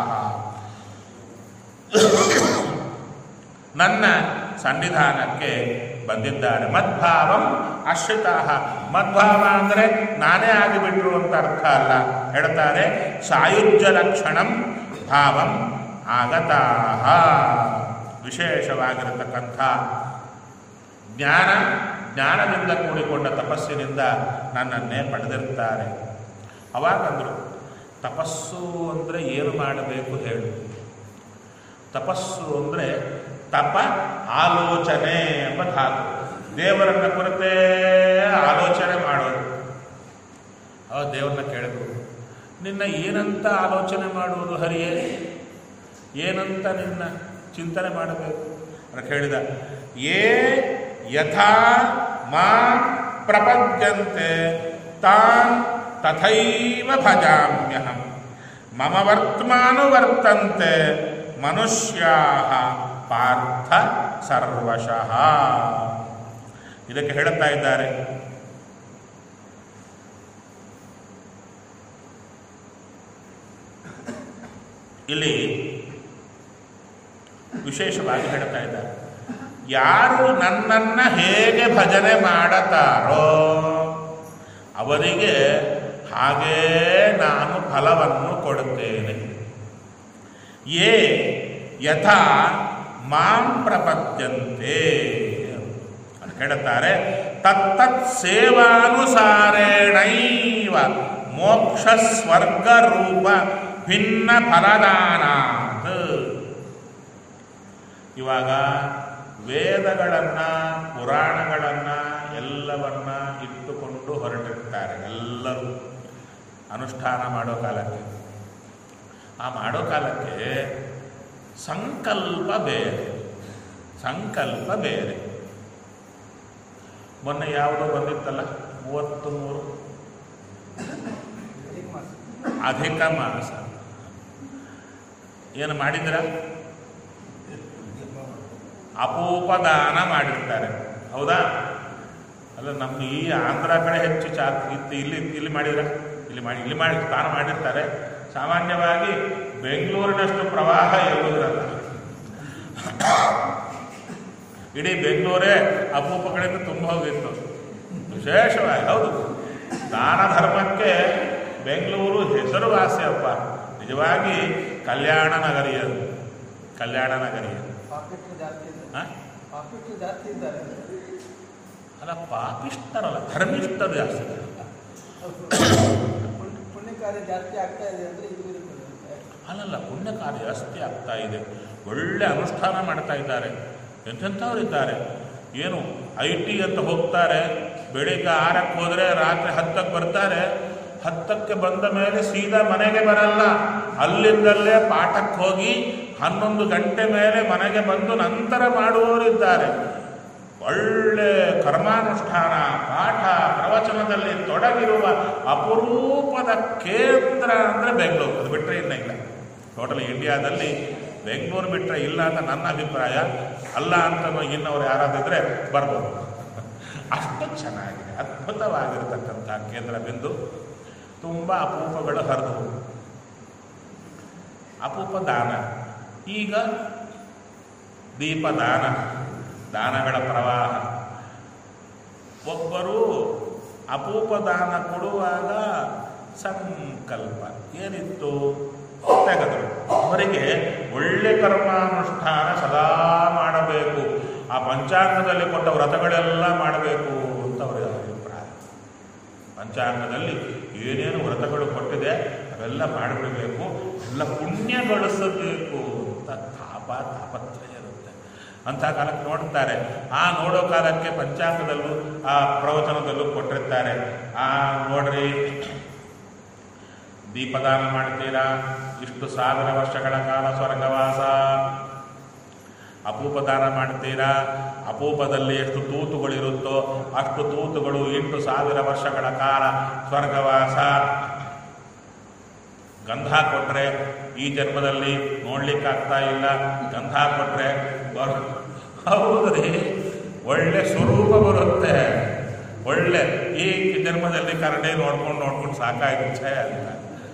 ನನ್ನ ಸನ್ನಿಧಾನಕ್ಕೆ ಬಂದಿದ್ದಾರೆ ಮದ್ಭಾವಂ ಆಶ್ರಿತಾ ಮದ್ಭಾವ ಅಂದರೆ ನಾನೇ ಆಗಿಬಿಟ್ರು ಅಂತ ಅರ್ಥ ಅಲ್ಲ ಹೇಳ್ತಾರೆ ಸಾಯುಜ್ಯ ಲಕ್ಷಣಂ ಭಾವಂ ಆಗತಾಹ ವಿಶೇಷವಾಗಿರತಕ್ಕಂಥ ಜ್ಞಾನ ಜ್ಞಾನದಿಂದ ಕೂಡಿಕೊಂಡ ತಪಸ್ಸಿನಿಂದ ನನ್ನನ್ನೇ ಪಡೆದಿರ್ತಾರೆ ಅವಾಗಂದ್ರು ತಪಸ್ಸು ಅಂದರೆ ಏನು ಮಾಡಬೇಕು ಹೇಳು ತಪಸ್ಸು ಅಂದರೆ ತಪ ಆಲೋಚನೆ ಎಂಬ ಧಾತು ದೇವರನ್ನ ಕುರಿತೇ ಆಲೋಚನೆ ಮಾಡೋದು ಅವ ದೇವರನ್ನ ಕೇಳಿದ್ರು ನಿನ್ನ ಏನಂತ ಆಲೋಚನೆ ಮಾಡುವುದು ಹರಿಯೇ ಏನಂತ ನಿನ್ನ ಚಿಂತನೆ ಮಾಡಬೇಕು ಅಂತ ಹೇಳಿದ ಏ ಯಥಾ ಮಾ ಪ್ರಪದ್ಯಂತೆ ತಾನ್ ತಥೈವ ಭಜಾಮ್ಯಹಂ ಮಮ ವರ್ತ್ಮಾನುವರ್ತಂತೆ ಮನುಷ್ಯಾ ಪಾರ್ಥ ಸರ್ವಶಃ ಇದಕ್ಕೆ ಹೇಳುತ್ತಾ ಇದ್ದಾರೆ ಇಲ್ಲಿ ವಿಶೇಷವಾಗಿ ಹೇಳ್ತಾ ಇದ್ದಾರೆ ಯಾರು ನನ್ನನ್ನ ಹೇಗೆ ಭಜನೆ ಮಾಡತಾರೋ ಅವರಿಗೆ ಹಾಗೇ ನಾನು ಫಲವನ್ನು ಕೊಡುತ್ತೇನೆ ಯೇ ಯಥಾ ಮಾಂ ಪ್ರಪದ್ಯಂತೆ ಅಂತ ಹೇಳುತ್ತಾರೆ ತತ್ತತ್ ಸೇವಾನುಸಾರೇಣೈವ ಮೋಕ್ಷ ಸ್ವರ್ಗ ರೂಪ ಭಿನ್ನ ಫಲದಾನಾತ್ ಇವಾಗ ವೇದಗಳನ್ನ ಪುರಾಣಗಳನ್ನ ಎಲ್ಲವನ್ನ ಇಟ್ಟುಕೊಂಡು ಹೊರಟಿರ್ತಾರೆ ಎಲ್ಲರೂ ಅನುಷ್ಠಾನ ಮಾಡೋ ಕಾಲಕ್ಕೆ ಆ ಮಾಡೋ ಕಾಲಕ್ಕೆ ಸಂಕಲ್ಪ ಬೇರೆ ಸಂಕಲ್ಪ ಬೇರೆ ಮೊನ್ನೆ ಯಾವುದೋ ಬಂದಿತ್ತಲ್ಲ ಮೂವತ್ತು ಮೂರು ಅಧಿಕ ಮಾಸ ಏನು ಮಾಡಿದ್ರ ಅಪೋಪದಾನ ಮಾಡಿರ್ತಾರೆ ಹೌದಾ ಅಲ್ಲ ನಮ್ಮ ಈ ಆಂಧ್ರ ಕಡೆ ಹೆಚ್ಚು ಚಾ ಇತ್ತು ಇಲ್ಲಿ ಇಲ್ಲಿ ಮಾಡಿದ್ರ ಇಲ್ಲಿ ಮಾಡಿ ಇಲ್ಲಿ ಮಾಡಿ ಸ್ನಾನ ಮಾಡಿರ್ತಾರೆ ಸಾಮಾನ್ಯವಾಗಿ ಬೆಂಗಳೂರಿನಷ್ಟು ಪ್ರವಾಹ ಇರುವುದಿರಲ್ಲ ಇಡೀ ಬೆಂಗಳೂರೇ ಅಪೂಪ ಕಡೆಯಿಂದ ತುಂಬ ಹೋಗಿತ್ತು ವಿಶೇಷವಾಗಿ ಹೌದು ದಾನ ಧರ್ಮಕ್ಕೆ ಬೆಂಗಳೂರು ಹೆಸರುವಾಸಿಯಪ್ಪ ನಿಜವಾಗಿ ಕಲ್ಯಾಣ ನಗರಿಯದು ಕಲ್ಯಾಣ ನಗರಿಯದು ಪಾಕೆಟ್ ಜಾಸ್ತಿ ಇದ್ದಾರೆ ಹಾಂ ಪಾಕೆಟ್ ಜಾಸ್ತಿ ಇದ್ದಾರೆ ಅಲ್ಲ ಪಾಪಿಷ್ಟರಲ್ಲ ಧರ್ಮಿಷ್ಠರು ಜಾಸ್ತಿ ಇದ್ದಾರೆ. ಪುಣ್ಯ- ಪುಣ್ಯ ಕಾರ್ಯ ಜಾಸ್ತಿ ಆಗ್ತಾ ಇದೆ ಅಂದ್ರೆ ಇದು ಇರುತ್ತದೆ ಅಲ್ಲಲ್ಲ ಪುಣ್ಯ ಕಾರ್ಯ ಜಾಸ್ತಿ ಆಗ್ತಾ ಇದೆ ಒಳ್ಳೆ ಅನುಷ್ಠಾನ ಮಾಡ್ತಾ ಇದ್ದಾರೆ ಎಂತೆಂಥವ್ರು ಇದ್ದಾರೆ ಏನು ಐ ಟಿ ಅಂತ ಹೋಗ್ತಾರೆ ಬೆಳಿಗ್ಗೆ ಆರಕ್ಕೆ ಹೋದರೆ ರಾತ್ರಿ ಹತ್ತಕ್ಕೆ ಬರ್ತಾರೆ ಹತ್ತಕ್ಕೆ ಬಂದ ಮೇಲೆ ಸೀದಾ ಮನೆಗೆ ಬರಲ್ಲ ಅಲ್ಲಿಂದಲ್ಲೇ ಪಾಠಕ್ಕೆ ಹೋಗಿ ಹನ್ನೊಂದು ಗಂಟೆ ಮೇಲೆ ಮನೆಗೆ ಬಂದು ನಂತರ ಮಾಡುವವರಿದ್ದಾರೆ ಒಳ್ಳೆ ಕರ್ಮಾನುಷ್ಠಾನ ಪಾಠ ಪ್ರವಚನದಲ್ಲಿ ತೊಡಗಿರುವ ಅಪರೂಪದ ಕೇಂದ್ರ ಅಂದರೆ ಬೆಂಗಳೂರು ಅದು ಬಿಟ್ಟರೆ ಇನ್ನೂ ಇಲ್ಲ ಟೋಟಲ್ ಇಂಡಿಯಾದಲ್ಲಿ ಬೆಂಗಳೂರು ಬಿಟ್ಟರೆ ಇಲ್ಲ ಅಂತ ನನ್ನ ಅಭಿಪ್ರಾಯ ಅಲ್ಲ ಅಂತ ಇನ್ನವರು ಯಾರಾದಿದ್ರೆ ಬರ್ಬೋದು ಅಷ್ಟು ಚೆನ್ನಾಗಿದೆ ಅದ್ಭುತವಾಗಿರತಕ್ಕಂಥ ಕೇಂದ್ರ ಬಿಂದು ತುಂಬ ಅಪೂಪಗಳು ಹರಿದು ಅಪೂಪ ದಾನ ಈಗ ದೀಪದಾನ ದಾನಗಳ ಪ್ರವಾಹ ಒಬ್ಬರು ಅಪೂಪ ದಾನ ಕೊಡುವಾಗ ಸಂಕಲ್ಪ ಏನಿತ್ತು ತೆಗೆದರು ಅವರಿಗೆ ಒಳ್ಳೆ ಕರ್ಮಾನುಷ್ಠಾನ ಸದಾ ಮಾಡಬೇಕು ಆ ಪಂಚಾಂಗದಲ್ಲಿ ಕೊಟ್ಟ ವ್ರತಗಳೆಲ್ಲ ಮಾಡಬೇಕು ಅಂತ ಅವರ ಅಭಿಪ್ರಾಯ ಪಂಚಾಂಗದಲ್ಲಿ ಏನೇನು ವ್ರತಗಳು ಕೊಟ್ಟಿದೆ ಅವೆಲ್ಲ ಮಾಡಿಬಿಡಬೇಕು ಎಲ್ಲ ಪುಣ್ಯ ಗಳಿಸಬೇಕು ಅಂತ ತಾಪ ತಾಪತ್ರಯ ಇರುತ್ತೆ ಅಂಥ ಕಾಲಕ್ಕೆ ನೋಡ್ತಾರೆ ಆ ನೋಡೋ ಕಾಲಕ್ಕೆ ಪಂಚಾಂಗದಲ್ಲೂ ಆ ಪ್ರವಚನದಲ್ಲೂ ಕೊಟ್ಟಿರ್ತಾರೆ ಆ ನೋಡ್ರಿ ದೀಪದಾನ ಮಾಡ್ತೀರಾ ಇಷ್ಟು ಸಾವಿರ ವರ್ಷಗಳ ಕಾಲ ಸ್ವರ್ಗವಾಸ ಅಪೂಪದಾನ ಮಾಡ್ತೀರಾ ಅಪೂಪದಲ್ಲಿ ಎಷ್ಟು ತೂತುಗಳಿರುತ್ತೋ ಅಷ್ಟು ತೂತುಗಳು ಎಂಟು ಸಾವಿರ ವರ್ಷಗಳ ಕಾಲ ಸ್ವರ್ಗವಾಸ ಗಂಧ ಕೊಟ್ರೆ ಈ ಜನ್ಮದಲ್ಲಿ ನೋಡ್ಲಿಕ್ಕಾಗ್ತಾ ಇಲ್ಲ ಗಂಧ ಕೊಟ್ರೆ ಬರ್ ಹೌದ್ರಿ ಒಳ್ಳೆ ಸ್ವರೂಪ ಬರುತ್ತೆ ಒಳ್ಳೆ ಈ ಜನ್ಮದಲ್ಲಿ ಕರಡಿ ನೋಡ್ಕೊಂಡು ನೋಡ್ಕೊಂಡು ಸಾಕಾಯ್ತು ಛೇ ಅಂತ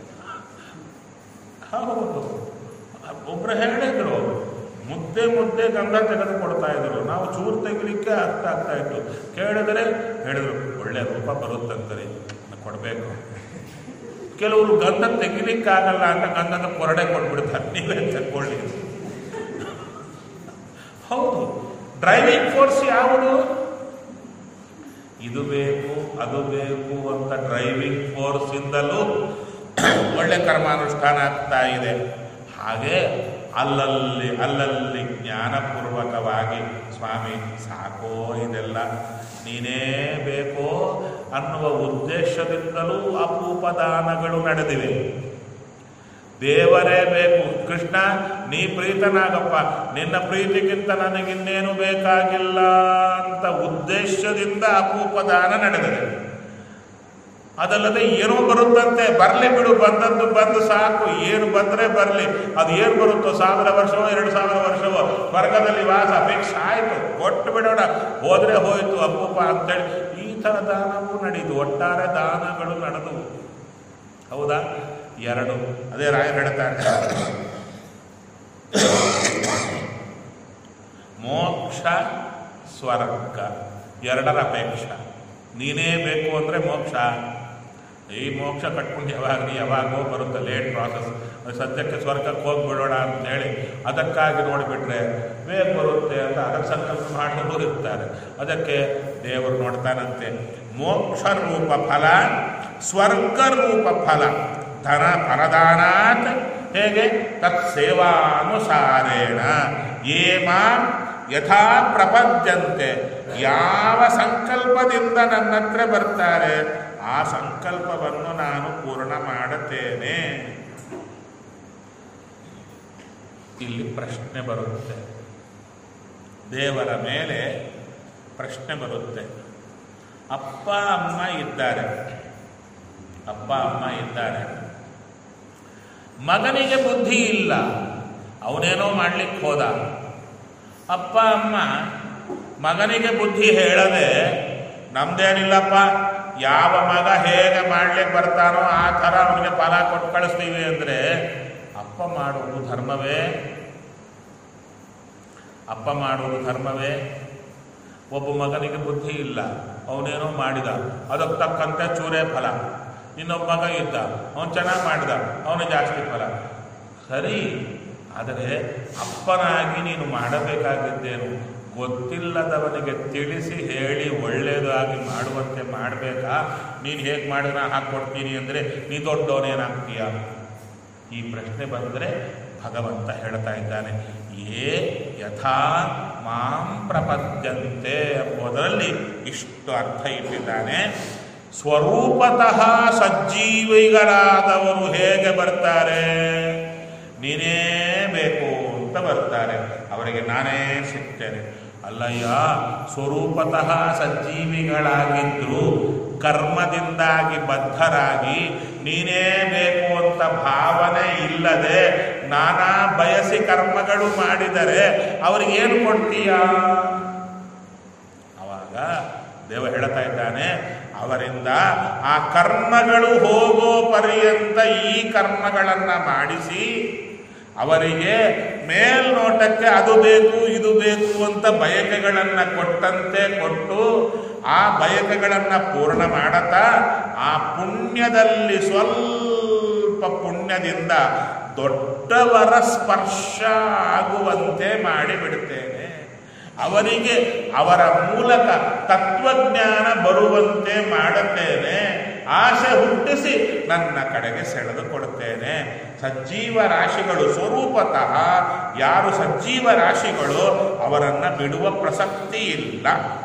ಹೌದು ಒಬ್ರು ಹೇಳಿದ್ರು ಮುದ್ದೆ ಮುದ್ದೆ ಗಂಧ ತೆಗೆದು ಕೊಡ್ತಾ ಇದ್ರು ನಾವು ಚೂರು ತೆಗಿಲಿಕ್ಕೆ ಅರ್ಥ ಆಗ್ತಾ ಇತ್ತು ಕೇಳಿದ್ರೆ ಹೇಳಿದ್ರು ಒಳ್ಳೆ ರೂಪ ಬರುತ್ತಂತರಿ ಕೊಡಬೇಕು ಕೆಲವರು ಗಂಧ ತೆಗಿಲಿಕ್ಕಾಗಲ್ಲ ಅಂತ ಗಂಧದ ಕೊರಡೆ ಕೊಟ್ಬಿಡ್ತಾರೆ ನೀವೇ ತಗೊಳ್ಳಿ ಹೌದು ಡ್ರೈವಿಂಗ್ ಫೋರ್ಸ್ ಯಾವುದು ಇದು ಬೇಕು ಅದು ಬೇಕು ಅಂತ ಡ್ರೈವಿಂಗ್ ಫೋರ್ಸ್ ಇಂದಲೂ ಒಳ್ಳೆ ಕರ್ಮಾನುಷ್ಠಾನ ಆಗ್ತಾ ಇದೆ ಹಾಗೆ ಅಲ್ಲಲ್ಲಿ ಅಲ್ಲಲ್ಲಿ ಜ್ಞಾನಪೂರ್ವಕವಾಗಿ ಸ್ವಾಮಿ ಸಾಕೋ ಇದೆಲ್ಲ ನೀನೇ ಬೇಕೋ ಅನ್ನುವ ಉದ್ದೇಶದಿಂದಲೂ ಅಪೂಪದಾನಗಳು ನಡೆದಿವೆ ದೇವರೇ ಬೇಕು ಕೃಷ್ಣ ನೀ ಪ್ರೀತನಾಗಪ್ಪ ನಿನ್ನ ಪ್ರೀತಿಗಿಂತ ನನಗಿನ್ನೇನು ಬೇಕಾಗಿಲ್ಲ ಅಂತ ಉದ್ದೇಶದಿಂದ ಅಪೂಪದಾನ ನಡೆದಿದೆ ಅದಲ್ಲದೆ ಏನೋ ಬರುತ್ತಂತೆ ಬರಲಿ ಬಿಡು ಬಂದದ್ದು ಬಂದು ಸಾಕು ಏನು ಬಂದ್ರೆ ಬರಲಿ ಅದು ಏನು ಬರುತ್ತೋ ಸಾವಿರ ವರ್ಷವೋ ಎರಡು ಸಾವಿರ ವರ್ಷವೋ ಸ್ವರ್ಗದಲ್ಲಿ ವಾಸ ಫಿಕ್ಸ್ ಆಯಿತು ಕೊಟ್ಟು ಬಿಡೋಣ ಹೋದ್ರೆ ಹೋಯ್ತು ಅಪೂಪ ಅಂತೇಳಿ ಈ ಥರ ದಾನವೂ ನಡೀತು ಒಟ್ಟಾರೆ ದಾನಗಳು ನಡೆದವು ಹೌದಾ ಎರಡು ಅದೇ ರಾಯರು ಹೇಳ್ತಾರೆ ಮೋಕ್ಷ ಸ್ವರ್ಗ ಎರಡರ ಅಪೇಕ್ಷ ನೀನೇ ಬೇಕು ಅಂದರೆ ಮೋಕ್ಷ ಈ ಮೋಕ್ಷ ಕಟ್ಕೊಂಡು ಯಾವಾಗ ನೀ ಯಾವಾಗೋ ಬರುತ್ತೆ ಲೇಟ್ ಪ್ರಾಸೆಸ್ ಸದ್ಯಕ್ಕೆ ಸ್ವರ್ಗಕ್ಕೆ ಹೋಗ್ಬಿಡೋಣ ಅಂತೇಳಿ ಅದಕ್ಕಾಗಿ ನೋಡಿಬಿಟ್ರೆ ಬೇಗ ಬರುತ್ತೆ ಅಂತ ಅದಕ್ಕೆ ಸಂಕಲ್ಪ ಮಾಡೋರು ಇರ್ತಾರೆ ಅದಕ್ಕೆ ದೇವರು ನೋಡ್ತಾನಂತೆ ಮೋಕ್ಷ ರೂಪ ಫಲ ಸ್ವರ್ಗ ರೂಪ ಫಲ ಧನ ಪರದಾನಾತ್ ಹೇಗೆ ತತ್ ಸೇವಾನುಸಾರೇಣ ಏಮ ಯಥಾ ಪ್ರಪಂಚಂತೆ ಯಾವ ಸಂಕಲ್ಪದಿಂದ ನನ್ನ ಹತ್ರ ಬರ್ತಾರೆ ಆ ಸಂಕಲ್ಪವನ್ನು ನಾನು ಪೂರ್ಣ ಮಾಡುತ್ತೇನೆ ಇಲ್ಲಿ ಪ್ರಶ್ನೆ ಬರುತ್ತೆ ದೇವರ ಮೇಲೆ ಪ್ರಶ್ನೆ ಬರುತ್ತೆ ಅಪ್ಪ ಅಮ್ಮ ಇದ್ದಾರೆ ಅಪ್ಪ ಅಮ್ಮ ಇದ್ದಾರೆ ಮಗನಿಗೆ ಬುದ್ಧಿ ಇಲ್ಲ ಅವನೇನೋ ಮಾಡ್ಲಿಕ್ಕೆ ಹೋದ ಅಪ್ಪ ಅಮ್ಮ ಮಗನಿಗೆ ಬುದ್ಧಿ ಹೇಳದೆ ನಮ್ದೇನಿಲ್ಲಪ್ಪ ಯಾವ ಮಗ ಹೇಗೆ ಮಾಡ್ಲಿಕ್ಕೆ ಬರ್ತಾನೋ ಆ ಥರ ಅವನಿಗೆ ಫಲ ಕೊಟ್ಟು ಕಳಿಸ್ತೀವಿ ಅಂದರೆ ಅಪ್ಪ ಮಾಡುವುದು ಧರ್ಮವೇ ಅಪ್ಪ ಮಾಡುವುದು ಧರ್ಮವೇ ಒಬ್ಬ ಮಗನಿಗೆ ಬುದ್ಧಿ ಇಲ್ಲ ಅವನೇನೋ ಮಾಡಿದ ಅದಕ್ಕೆ ತಕ್ಕಂತೆ ಚೂರೇ ಫಲ ಇನ್ನೊಬ್ಬ ಮಗ ಇದ್ದ ಅವನು ಚೆನ್ನಾಗಿ ಮಾಡಿದ ಅವನು ಜಾಸ್ತಿ ಫಲ ಸರಿ ಆದರೆ ಅಪ್ಪನಾಗಿ ನೀನು ಮಾಡಬೇಕಾಗಿದ್ದೇನು ಗೊತ್ತಿಲ್ಲದವನಿಗೆ ತಿಳಿಸಿ ಹೇಳಿ ಒಳ್ಳೆಯದಾಗಿ ಮಾಡುವಂತೆ ಮಾಡಬೇಕಾ ನೀನು ಹೇಗೆ ಮಾಡಿದ್ರೆ ಹಾಕ್ಕೊಡ್ತೀನಿ ಅಂದರೆ ನೀ ದೊಡ್ಡವನೇನಾಗ್ತೀಯ ಈ ಪ್ರಶ್ನೆ ಬಂದರೆ ಭಗವಂತ ಹೇಳ್ತಾ ಇದ್ದಾನೆ ಏ ಯಥಾ ಮಾಂ ಪ್ರಪದ್ಯಂತೆ ಎಂಬುದರಲ್ಲಿ ಇಷ್ಟು ಅರ್ಥ ಇಟ್ಟಿದ್ದಾನೆ ಸ್ವರೂಪತಃ ಸಜ್ಜೀವಿಗಳಾದವರು ಹೇಗೆ ಬರ್ತಾರೆ ನೀನೇ ಬೇಕು ಅಂತ ಬರ್ತಾರೆ ಅವರಿಗೆ ನಾನೇ ಸಿಗ್ತೇನೆ ಅಲ್ಲಯ್ಯ ಸ್ವರೂಪತಃ ಸಜ್ಜೀವಿಗಳಾಗಿದ್ರು ಕರ್ಮದಿಂದಾಗಿ ಬದ್ಧರಾಗಿ ನೀನೇ ಬೇಕು ಅಂತ ಭಾವನೆ ಇಲ್ಲದೆ ನಾನಾ ಬಯಸಿ ಕರ್ಮಗಳು ಮಾಡಿದರೆ ಅವರಿಗೇನು ಕೊಡ್ತೀಯಾ ಅವಾಗ ದೇವ ಹೇಳ್ತಾ ಇದ್ದಾನೆ ಅವರಿಂದ ಆ ಕರ್ಮಗಳು ಹೋಗೋ ಪರ್ಯಂತ ಈ ಕರ್ಮಗಳನ್ನು ಮಾಡಿಸಿ ಅವರಿಗೆ ಮೇಲ್ನೋಟಕ್ಕೆ ಅದು ಬೇಕು ಇದು ಬೇಕು ಅಂತ ಬಯಕೆಗಳನ್ನು ಕೊಟ್ಟಂತೆ ಕೊಟ್ಟು ಆ ಬಯಕೆಗಳನ್ನು ಪೂರ್ಣ ಮಾಡತಾ ಆ ಪುಣ್ಯದಲ್ಲಿ ಸ್ವಲ್ಪ ಪುಣ್ಯದಿಂದ ದೊಡ್ಡವರ ಸ್ಪರ್ಶ ಆಗುವಂತೆ ಮಾಡಿಬಿಡ್ತೇನೆ ಅವರಿಗೆ ಅವರ ಮೂಲಕ ತತ್ವಜ್ಞಾನ ಬರುವಂತೆ ಮಾಡುತ್ತೇನೆ ಆಸೆ ಹುಟ್ಟಿಸಿ ನನ್ನ ಕಡೆಗೆ ಸೆಳೆದು ಕೊಡುತ್ತೇನೆ ಸಜ್ಜೀವ ರಾಶಿಗಳು ಸ್ವರೂಪತಃ ಯಾರು ಸಜ್ಜೀವ ರಾಶಿಗಳು ಅವರನ್ನು ಬಿಡುವ ಪ್ರಸಕ್ತಿ ಇಲ್ಲ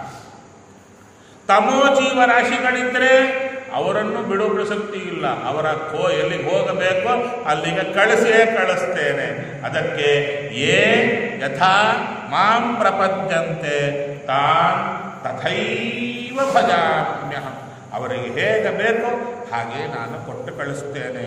ತಮೋ ಜೀವ ರಾಶಿಗಳಿದ್ರೆ ಅವರನ್ನು ಬಿಡುವ ಪ್ರಸಕ್ತಿ ಇಲ್ಲ ಅವರ ಕೋ ಎಲ್ಲಿಗೆ ಹೋಗಬೇಕೋ ಅಲ್ಲಿಗೆ ಕಳಿಸೇ ಕಳಿಸ್ತೇನೆ ಅದಕ್ಕೆ ಏ ಯಥಾ ಮಾಂ ಪ್ರಪದ್ಯಂತೆ ತಾನ್ ತಥೈವ ಭಜಾಮ್ಯಹಂ ಅವರಿಗೆ ಹೇಗೆ ಬೇಕೋ ಹಾಗೆ ನಾನು ಕೊಟ್ಟು ಕಳಿಸ್ತೇನೆ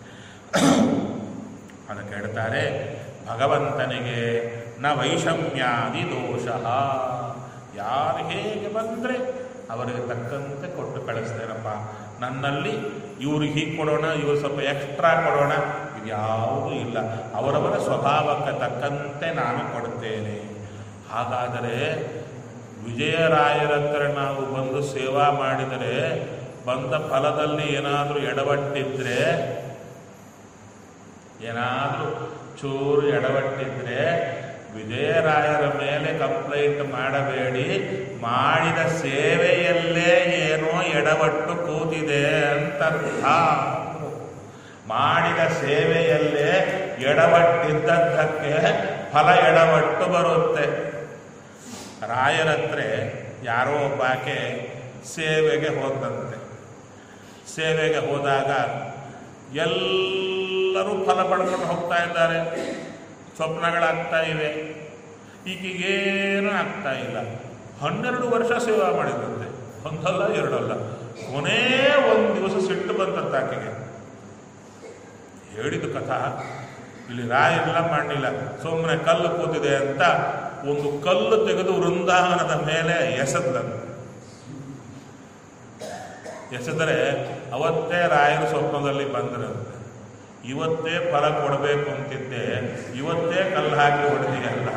ಅದಕ್ಕೆ ಹೇಳ್ತಾರೆ ಭಗವಂತನಿಗೆ ನ ವೈಷಮ್ಯಾದಿ ದೋಷ ಯಾರು ಹೇಗೆ ಬಂದರೆ ಅವರಿಗೆ ತಕ್ಕಂತೆ ಕೊಟ್ಟು ಕಳಿಸ್ತೇನಪ್ಪ ನನ್ನಲ್ಲಿ ಇವ್ರಿಗೆ ಹೀಗೆ ಕೊಡೋಣ ಇವ್ರು ಸ್ವಲ್ಪ ಎಕ್ಸ್ಟ್ರಾ ಕೊಡೋಣ ಇದ್ಯಾವುದೂ ಇಲ್ಲ ಅವರವರ ಸ್ವಭಾವಕ್ಕೆ ತಕ್ಕಂತೆ ನಾನು ಕೊಡುತ್ತೇನೆ ಹಾಗಾದರೆ ವಿಜಯರಾಯರ ಹತ್ರ ನಾವು ಬಂದು ಸೇವಾ ಮಾಡಿದರೆ ಬಂದ ಫಲದಲ್ಲಿ ಏನಾದರೂ ಎಡವಟ್ಟಿದ್ರೆ ಏನಾದರೂ ಚೂರು ಎಡವಟ್ಟಿದ್ರೆ ವಿಜಯರಾಯರ ಮೇಲೆ ಕಂಪ್ಲೇಂಟ್ ಮಾಡಬೇಡಿ ಮಾಡಿದ ಸೇವೆಯಲ್ಲೇ ಏನೋ ಎಡವಟ್ಟು ಕೂತಿದೆ ಅಂತ ಅರ್ಥ ಮಾಡಿದ ಸೇವೆಯಲ್ಲೇ ಎಡವಟ್ಟಿದ್ದದ್ದಕ್ಕೆ ಫಲ ಎಡವಟ್ಟು ಬರುತ್ತೆ ರಾಯರತ್ರ ಯಾರೋ ಒಬ್ಬಾಕೆ ಸೇವೆಗೆ ಹೋದಂತೆ ಸೇವೆಗೆ ಹೋದಾಗ ಎಲ್ಲರೂ ಫಲ ಪಡ್ಕೊಂಡು ಹೋಗ್ತಾ ಇದ್ದಾರೆ ಸ್ವಪ್ನಗಳಾಗ್ತಾ ಇವೆ ಈಗೀಗೇನೂ ಆಗ್ತಾ ಇಲ್ಲ ಹನ್ನೆರಡು ವರ್ಷ ಸೇವಾ ಮಾಡಿದಂತೆ ಒಂದಲ್ಲ ಎರಡಲ್ಲ ಕೊನೇ ಒಂದು ದಿವಸ ಸಿಟ್ಟು ಬಂತಂತ ಆಕೆಗೆ ಹೇಳಿದ ಕಥಾ ಇಲ್ಲಿ ರಾಯೆಲ್ಲ ಮಾಡಲಿಲ್ಲ ಸುಮ್ಮನೆ ಕಲ್ಲು ಕೂತಿದೆ ಅಂತ ಒಂದು ಕಲ್ಲು ತೆಗೆದು ವೃಂದಾವನದ ಮೇಲೆ ಎಸೆದಂತೆ ಎಸೆದರೆ ಅವತ್ತೇ ರಾಯರು ಸ್ವಪ್ನದಲ್ಲಿ ಬಂದರಂತೆ ಇವತ್ತೇ ಫಲ ಕೊಡಬೇಕು ಅಂತಿದ್ದೆ ಇವತ್ತೇ ಕಲ್ಲು ಹಾಕಿ ಹೊಡೆದಿಯಲ್ಲ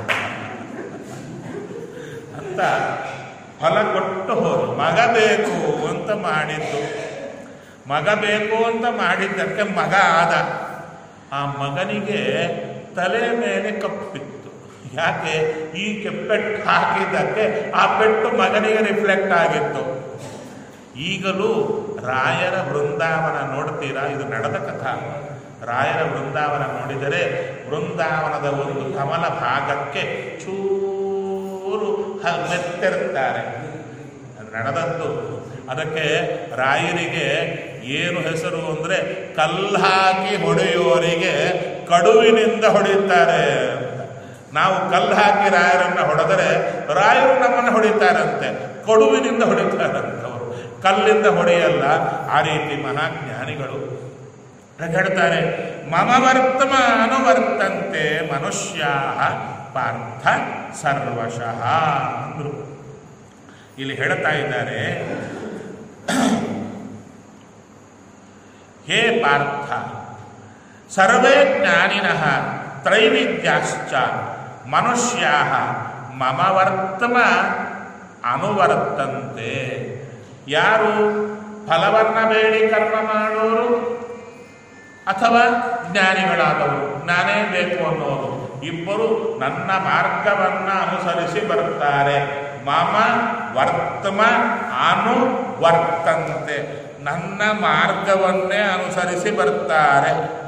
ಅಂತ ಫಲ ಕೊಟ್ಟು ಹೋದು ಮಗ ಬೇಕು ಅಂತ ಮಾಡಿದ್ದು ಮಗ ಬೇಕು ಅಂತ ಮಾಡಿದ್ದಕ್ಕೆ ಮಗ ಆದ ಆ ಮಗನಿಗೆ ತಲೆ ಮೇಲೆ ಕಪ್ಪಿತ್ತು ಯಾಕೆ ಈ ಪೆಟ್ಟು ಹಾಕಿದ್ದಕ್ಕೆ ಆ ಪೆಟ್ಟು ಮಗನಿಗೆ ರಿಫ್ಲೆಕ್ಟ್ ಆಗಿತ್ತು ಈಗಲೂ ರಾಯರ ಬೃಂದಾವನ ನೋಡ್ತೀರಾ ಇದು ನಡೆದ ಕಥಾ ರಾಯರ ಬೃಂದಾವನ ನೋಡಿದರೆ ಬೃಂದಾವನದ ಒಂದು ಕಮಲ ಭಾಗಕ್ಕೆ ಚೂರು ಹ- ಮೆತ್ತಿರುತ್ತಾರೆ ಅದು ನಡೆದದ್ದು ಅದಕ್ಕೆ ರಾಯರಿಗೆ ಏನು ಹೆಸರು ಅಂದರೆ ಕಲ್ಹಾಕಿ ಹೊಡೆಯೋರಿಗೆ ಕಡುವಿನಿಂದ ಹೊಡೆಯುತ್ತಾರೆ ಅಂತ ನಾವು ಕಲ್ಲು ಹಾಕಿ ರಾಯರನ್ನ ಹೊಡೆದರೆ ರಾಯರು ನಮ್ಮನ್ನು ಹೊಡಿತಾರಂತೆ ಕಡುವಿನಿಂದ ಹೊಡಿತಾರಂತೆ ಅವರು ಕಲ್ಲಿಂದ ಹೊಡೆಯಲ್ಲ ಆ ರೀತಿ ಮಹಾಜ್ಞಾನಿಗಳು ಹಾಗೆ ಹೇಳ್ತಾರೆ ಮಮ ವರ್ತಮ ಅನುವರ್ತಂತೆ ಮನುಷ್ಯ ಪಾರ್ಥ ಸರ್ವಶಃ ಅಂದ್ರು ಇಲ್ಲಿ ಹೇಳ್ತಾ ಇದ್ದಾರೆ ಹೇ ಪಾರ್ಥ ಸರ್ವೇ ಜ್ಞಾನಿನಃ ತ್ರೈವಿದ್ಯಾಶ್ಚ ಮನುಷ್ಯಾ ಮಮ ವರ್ತಮ ಅನುವರ್ತಂತೆ ಯಾರು ಫಲವನ್ನ ಬೇಡಿ ಕರ್ಮ ಮಾಡೋರು ಅಥವಾ ಜ್ಞಾನಿಗಳಾದವರು ನಾನೇ ಬೇಕು ಅನ್ನೋರು ಇಬ್ಬರು ನನ್ನ ಮಾರ್ಗವನ್ನ ಅನುಸರಿಸಿ ಬರುತ್ತಾರೆ ಮಮ ವರ್ತಮ ಅನುವರ್ತಂತೆ ನನ್ನ ಮಾರ್ಗವನ್ನೇ ಅನುಸರಿಸಿ ಬರ್ತಾರೆ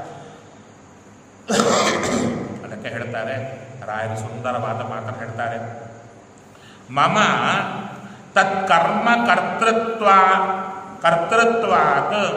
ಅದಕ್ಕೆ ಹೇಳ್ತಾರೆ ರಾಯರು ಸುಂದರವಾದ ಮಾತನ್ನು ಹೇಳ್ತಾರೆ ಮಮ ತತ್ಕರ್ಮ ಕರ್ತೃತ್ವ ಕರ್ತೃತ್ವಾತ್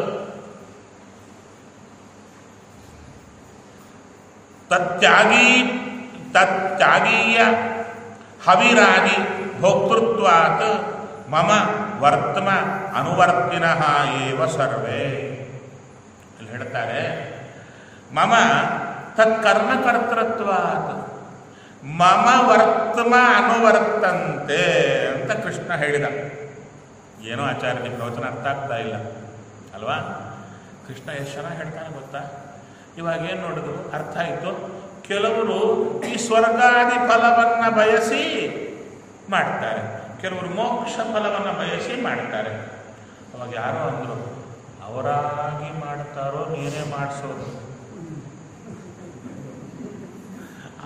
ತತ್ಯಾಗೀ ತತ್ಯಾಗೀಯ ಹವಿರಾಗಿ ಭೋಕ್ತೃತ್ವಾತ್ ಮಮ ವರ್ತಮ ಅನುವರ್ತಿನಃ ಏವ ಸರ್ವೇ ಇಲ್ಲಿ ಹೇಳ್ತಾರೆ ಮಮ ತತ್ಕರ್ಮ ಕರ್ತೃತ್ವಾತ್ ಮಮ ವರ್ತಮ ಅನುವರ್ತಂತೆ ಅಂತ ಕೃಷ್ಣ ಹೇಳಿದ ಏನೋ ಆಚಾರ್ಯ ಪ್ರವಚನ ಅರ್ಥ ಆಗ್ತಾ ಇಲ್ಲ ಅಲ್ವಾ ಕೃಷ್ಣ ಎಷ್ಟು ಚೆನ್ನಾಗಿ ಹೇಳ್ತಾನೆ ಗೊತ್ತಾ ಇವಾಗ ಏನು ನೋಡಿದ್ರು ಅರ್ಥ ಆಯಿತು ಕೆಲವರು ಈ ಸ್ವರ್ಗಾದಿ ಫಲವನ್ನ ಬಯಸಿ ಮಾಡ್ತಾರೆ ಕೆಲವರು ಮೋಕ್ಷ ಫಲವನ್ನು ಬಯಸಿ ಮಾಡ್ತಾರೆ ಅವಾಗ ಯಾರೋ ಅಂದರು ಅವರಾಗಿ ಮಾಡ್ತಾರೋ ನೀನೇ ಮಾಡಿಸೋದು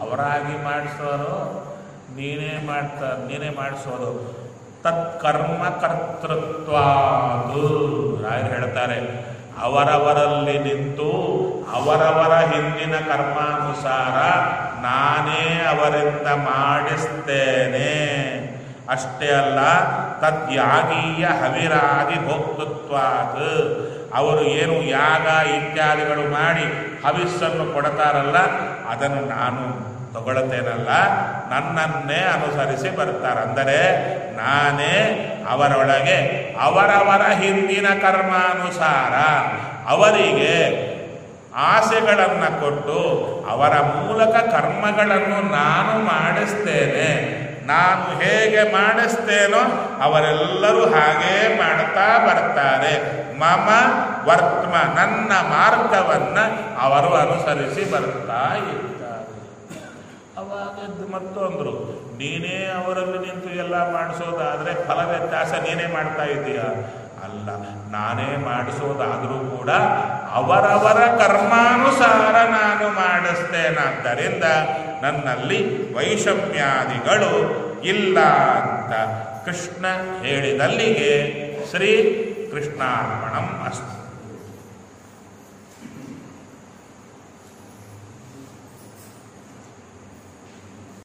ಅವರಾಗಿ ಮಾಡಿಸೋರು ನೀನೇ ಮಾಡ್ತಾ ನೀನೇ ಮಾಡಿಸೋದು ತತ್ಕರ್ಮ ಕರ್ತೃತ್ವ ರಾಯರು ಹೇಳ್ತಾರೆ ಅವರವರಲ್ಲಿ ನಿಂತು ಅವರವರ ಹಿಂದಿನ ಕರ್ಮಾನುಸಾರ ನಾನೇ ಅವರಿಂದ ಮಾಡಿಸ್ತೇನೆ ಅಷ್ಟೇ ಅಲ್ಲ ತದ್ಯಾಗೀಯ ಹವಿರಾದಿ ಭೋಕ್ತೃತ್ವಾತ್ ಅವರು ಏನು ಯಾಗ ಇತ್ಯಾದಿಗಳು ಮಾಡಿ ಹವಿಸ್ಸನ್ನು ಕೊಡ್ತಾರಲ್ಲ ಅದನ್ನು ನಾನು ತಗೊಳ್ತೇನಲ್ಲ ನನ್ನನ್ನೇ ಅನುಸರಿಸಿ ಬರ್ತಾರೆ ಅಂದರೆ ನಾನೇ ಅವರೊಳಗೆ ಅವರವರ ಹಿಂದಿನ ಕರ್ಮಾನುಸಾರ ಅವರಿಗೆ ಆಸೆಗಳನ್ನು ಕೊಟ್ಟು ಅವರ ಮೂಲಕ ಕರ್ಮಗಳನ್ನು ನಾನು ಮಾಡಿಸ್ತೇನೆ ನಾನು ಹೇಗೆ ಮಾಡಿಸ್ತೇನೋ ಅವರೆಲ್ಲರೂ ಹಾಗೇ ಮಾಡ್ತಾ ಬರ್ತಾರೆ ಮಮ ವರ್ತಮ ನನ್ನ ಮಾರ್ಗವನ್ನು ಅವರು ಅನುಸರಿಸಿ ಬರ್ತಾ ಇದ್ದಾರೆ ಅವಾಗ ಎದ್ದು ಮತ್ತೊಂದ್ರು ನೀನೇ ಅವರಲ್ಲಿ ನಿಂತು ಎಲ್ಲ ಮಾಡಿಸೋದಾದ್ರೆ ಫಲ ವ್ಯತ್ಯಾಸ ನೀನೇ ಮಾಡ್ತಾ ಇದ್ದೀಯ ಅಲ್ಲ ನಾನೇ ಮಾಡಿಸೋದಾದರೂ ಕೂಡ ಅವರವರ ಕರ್ಮಾನುಸಾರ ನಾನು ಮಾಡಿಸ್ತೇನಾದ್ದರಿಂದ ನನ್ನಲ್ಲಿ ವೈಷಮ್ಯಾದಿಗಳು ಇಲ್ಲ ಅಂತ ಕೃಷ್ಣ ಹೇಳಿದಲ್ಲಿಗೆ ಶ್ರೀ ಕೃಷ್ಣಾರ್ಪಣಂ ಅಸ್ತು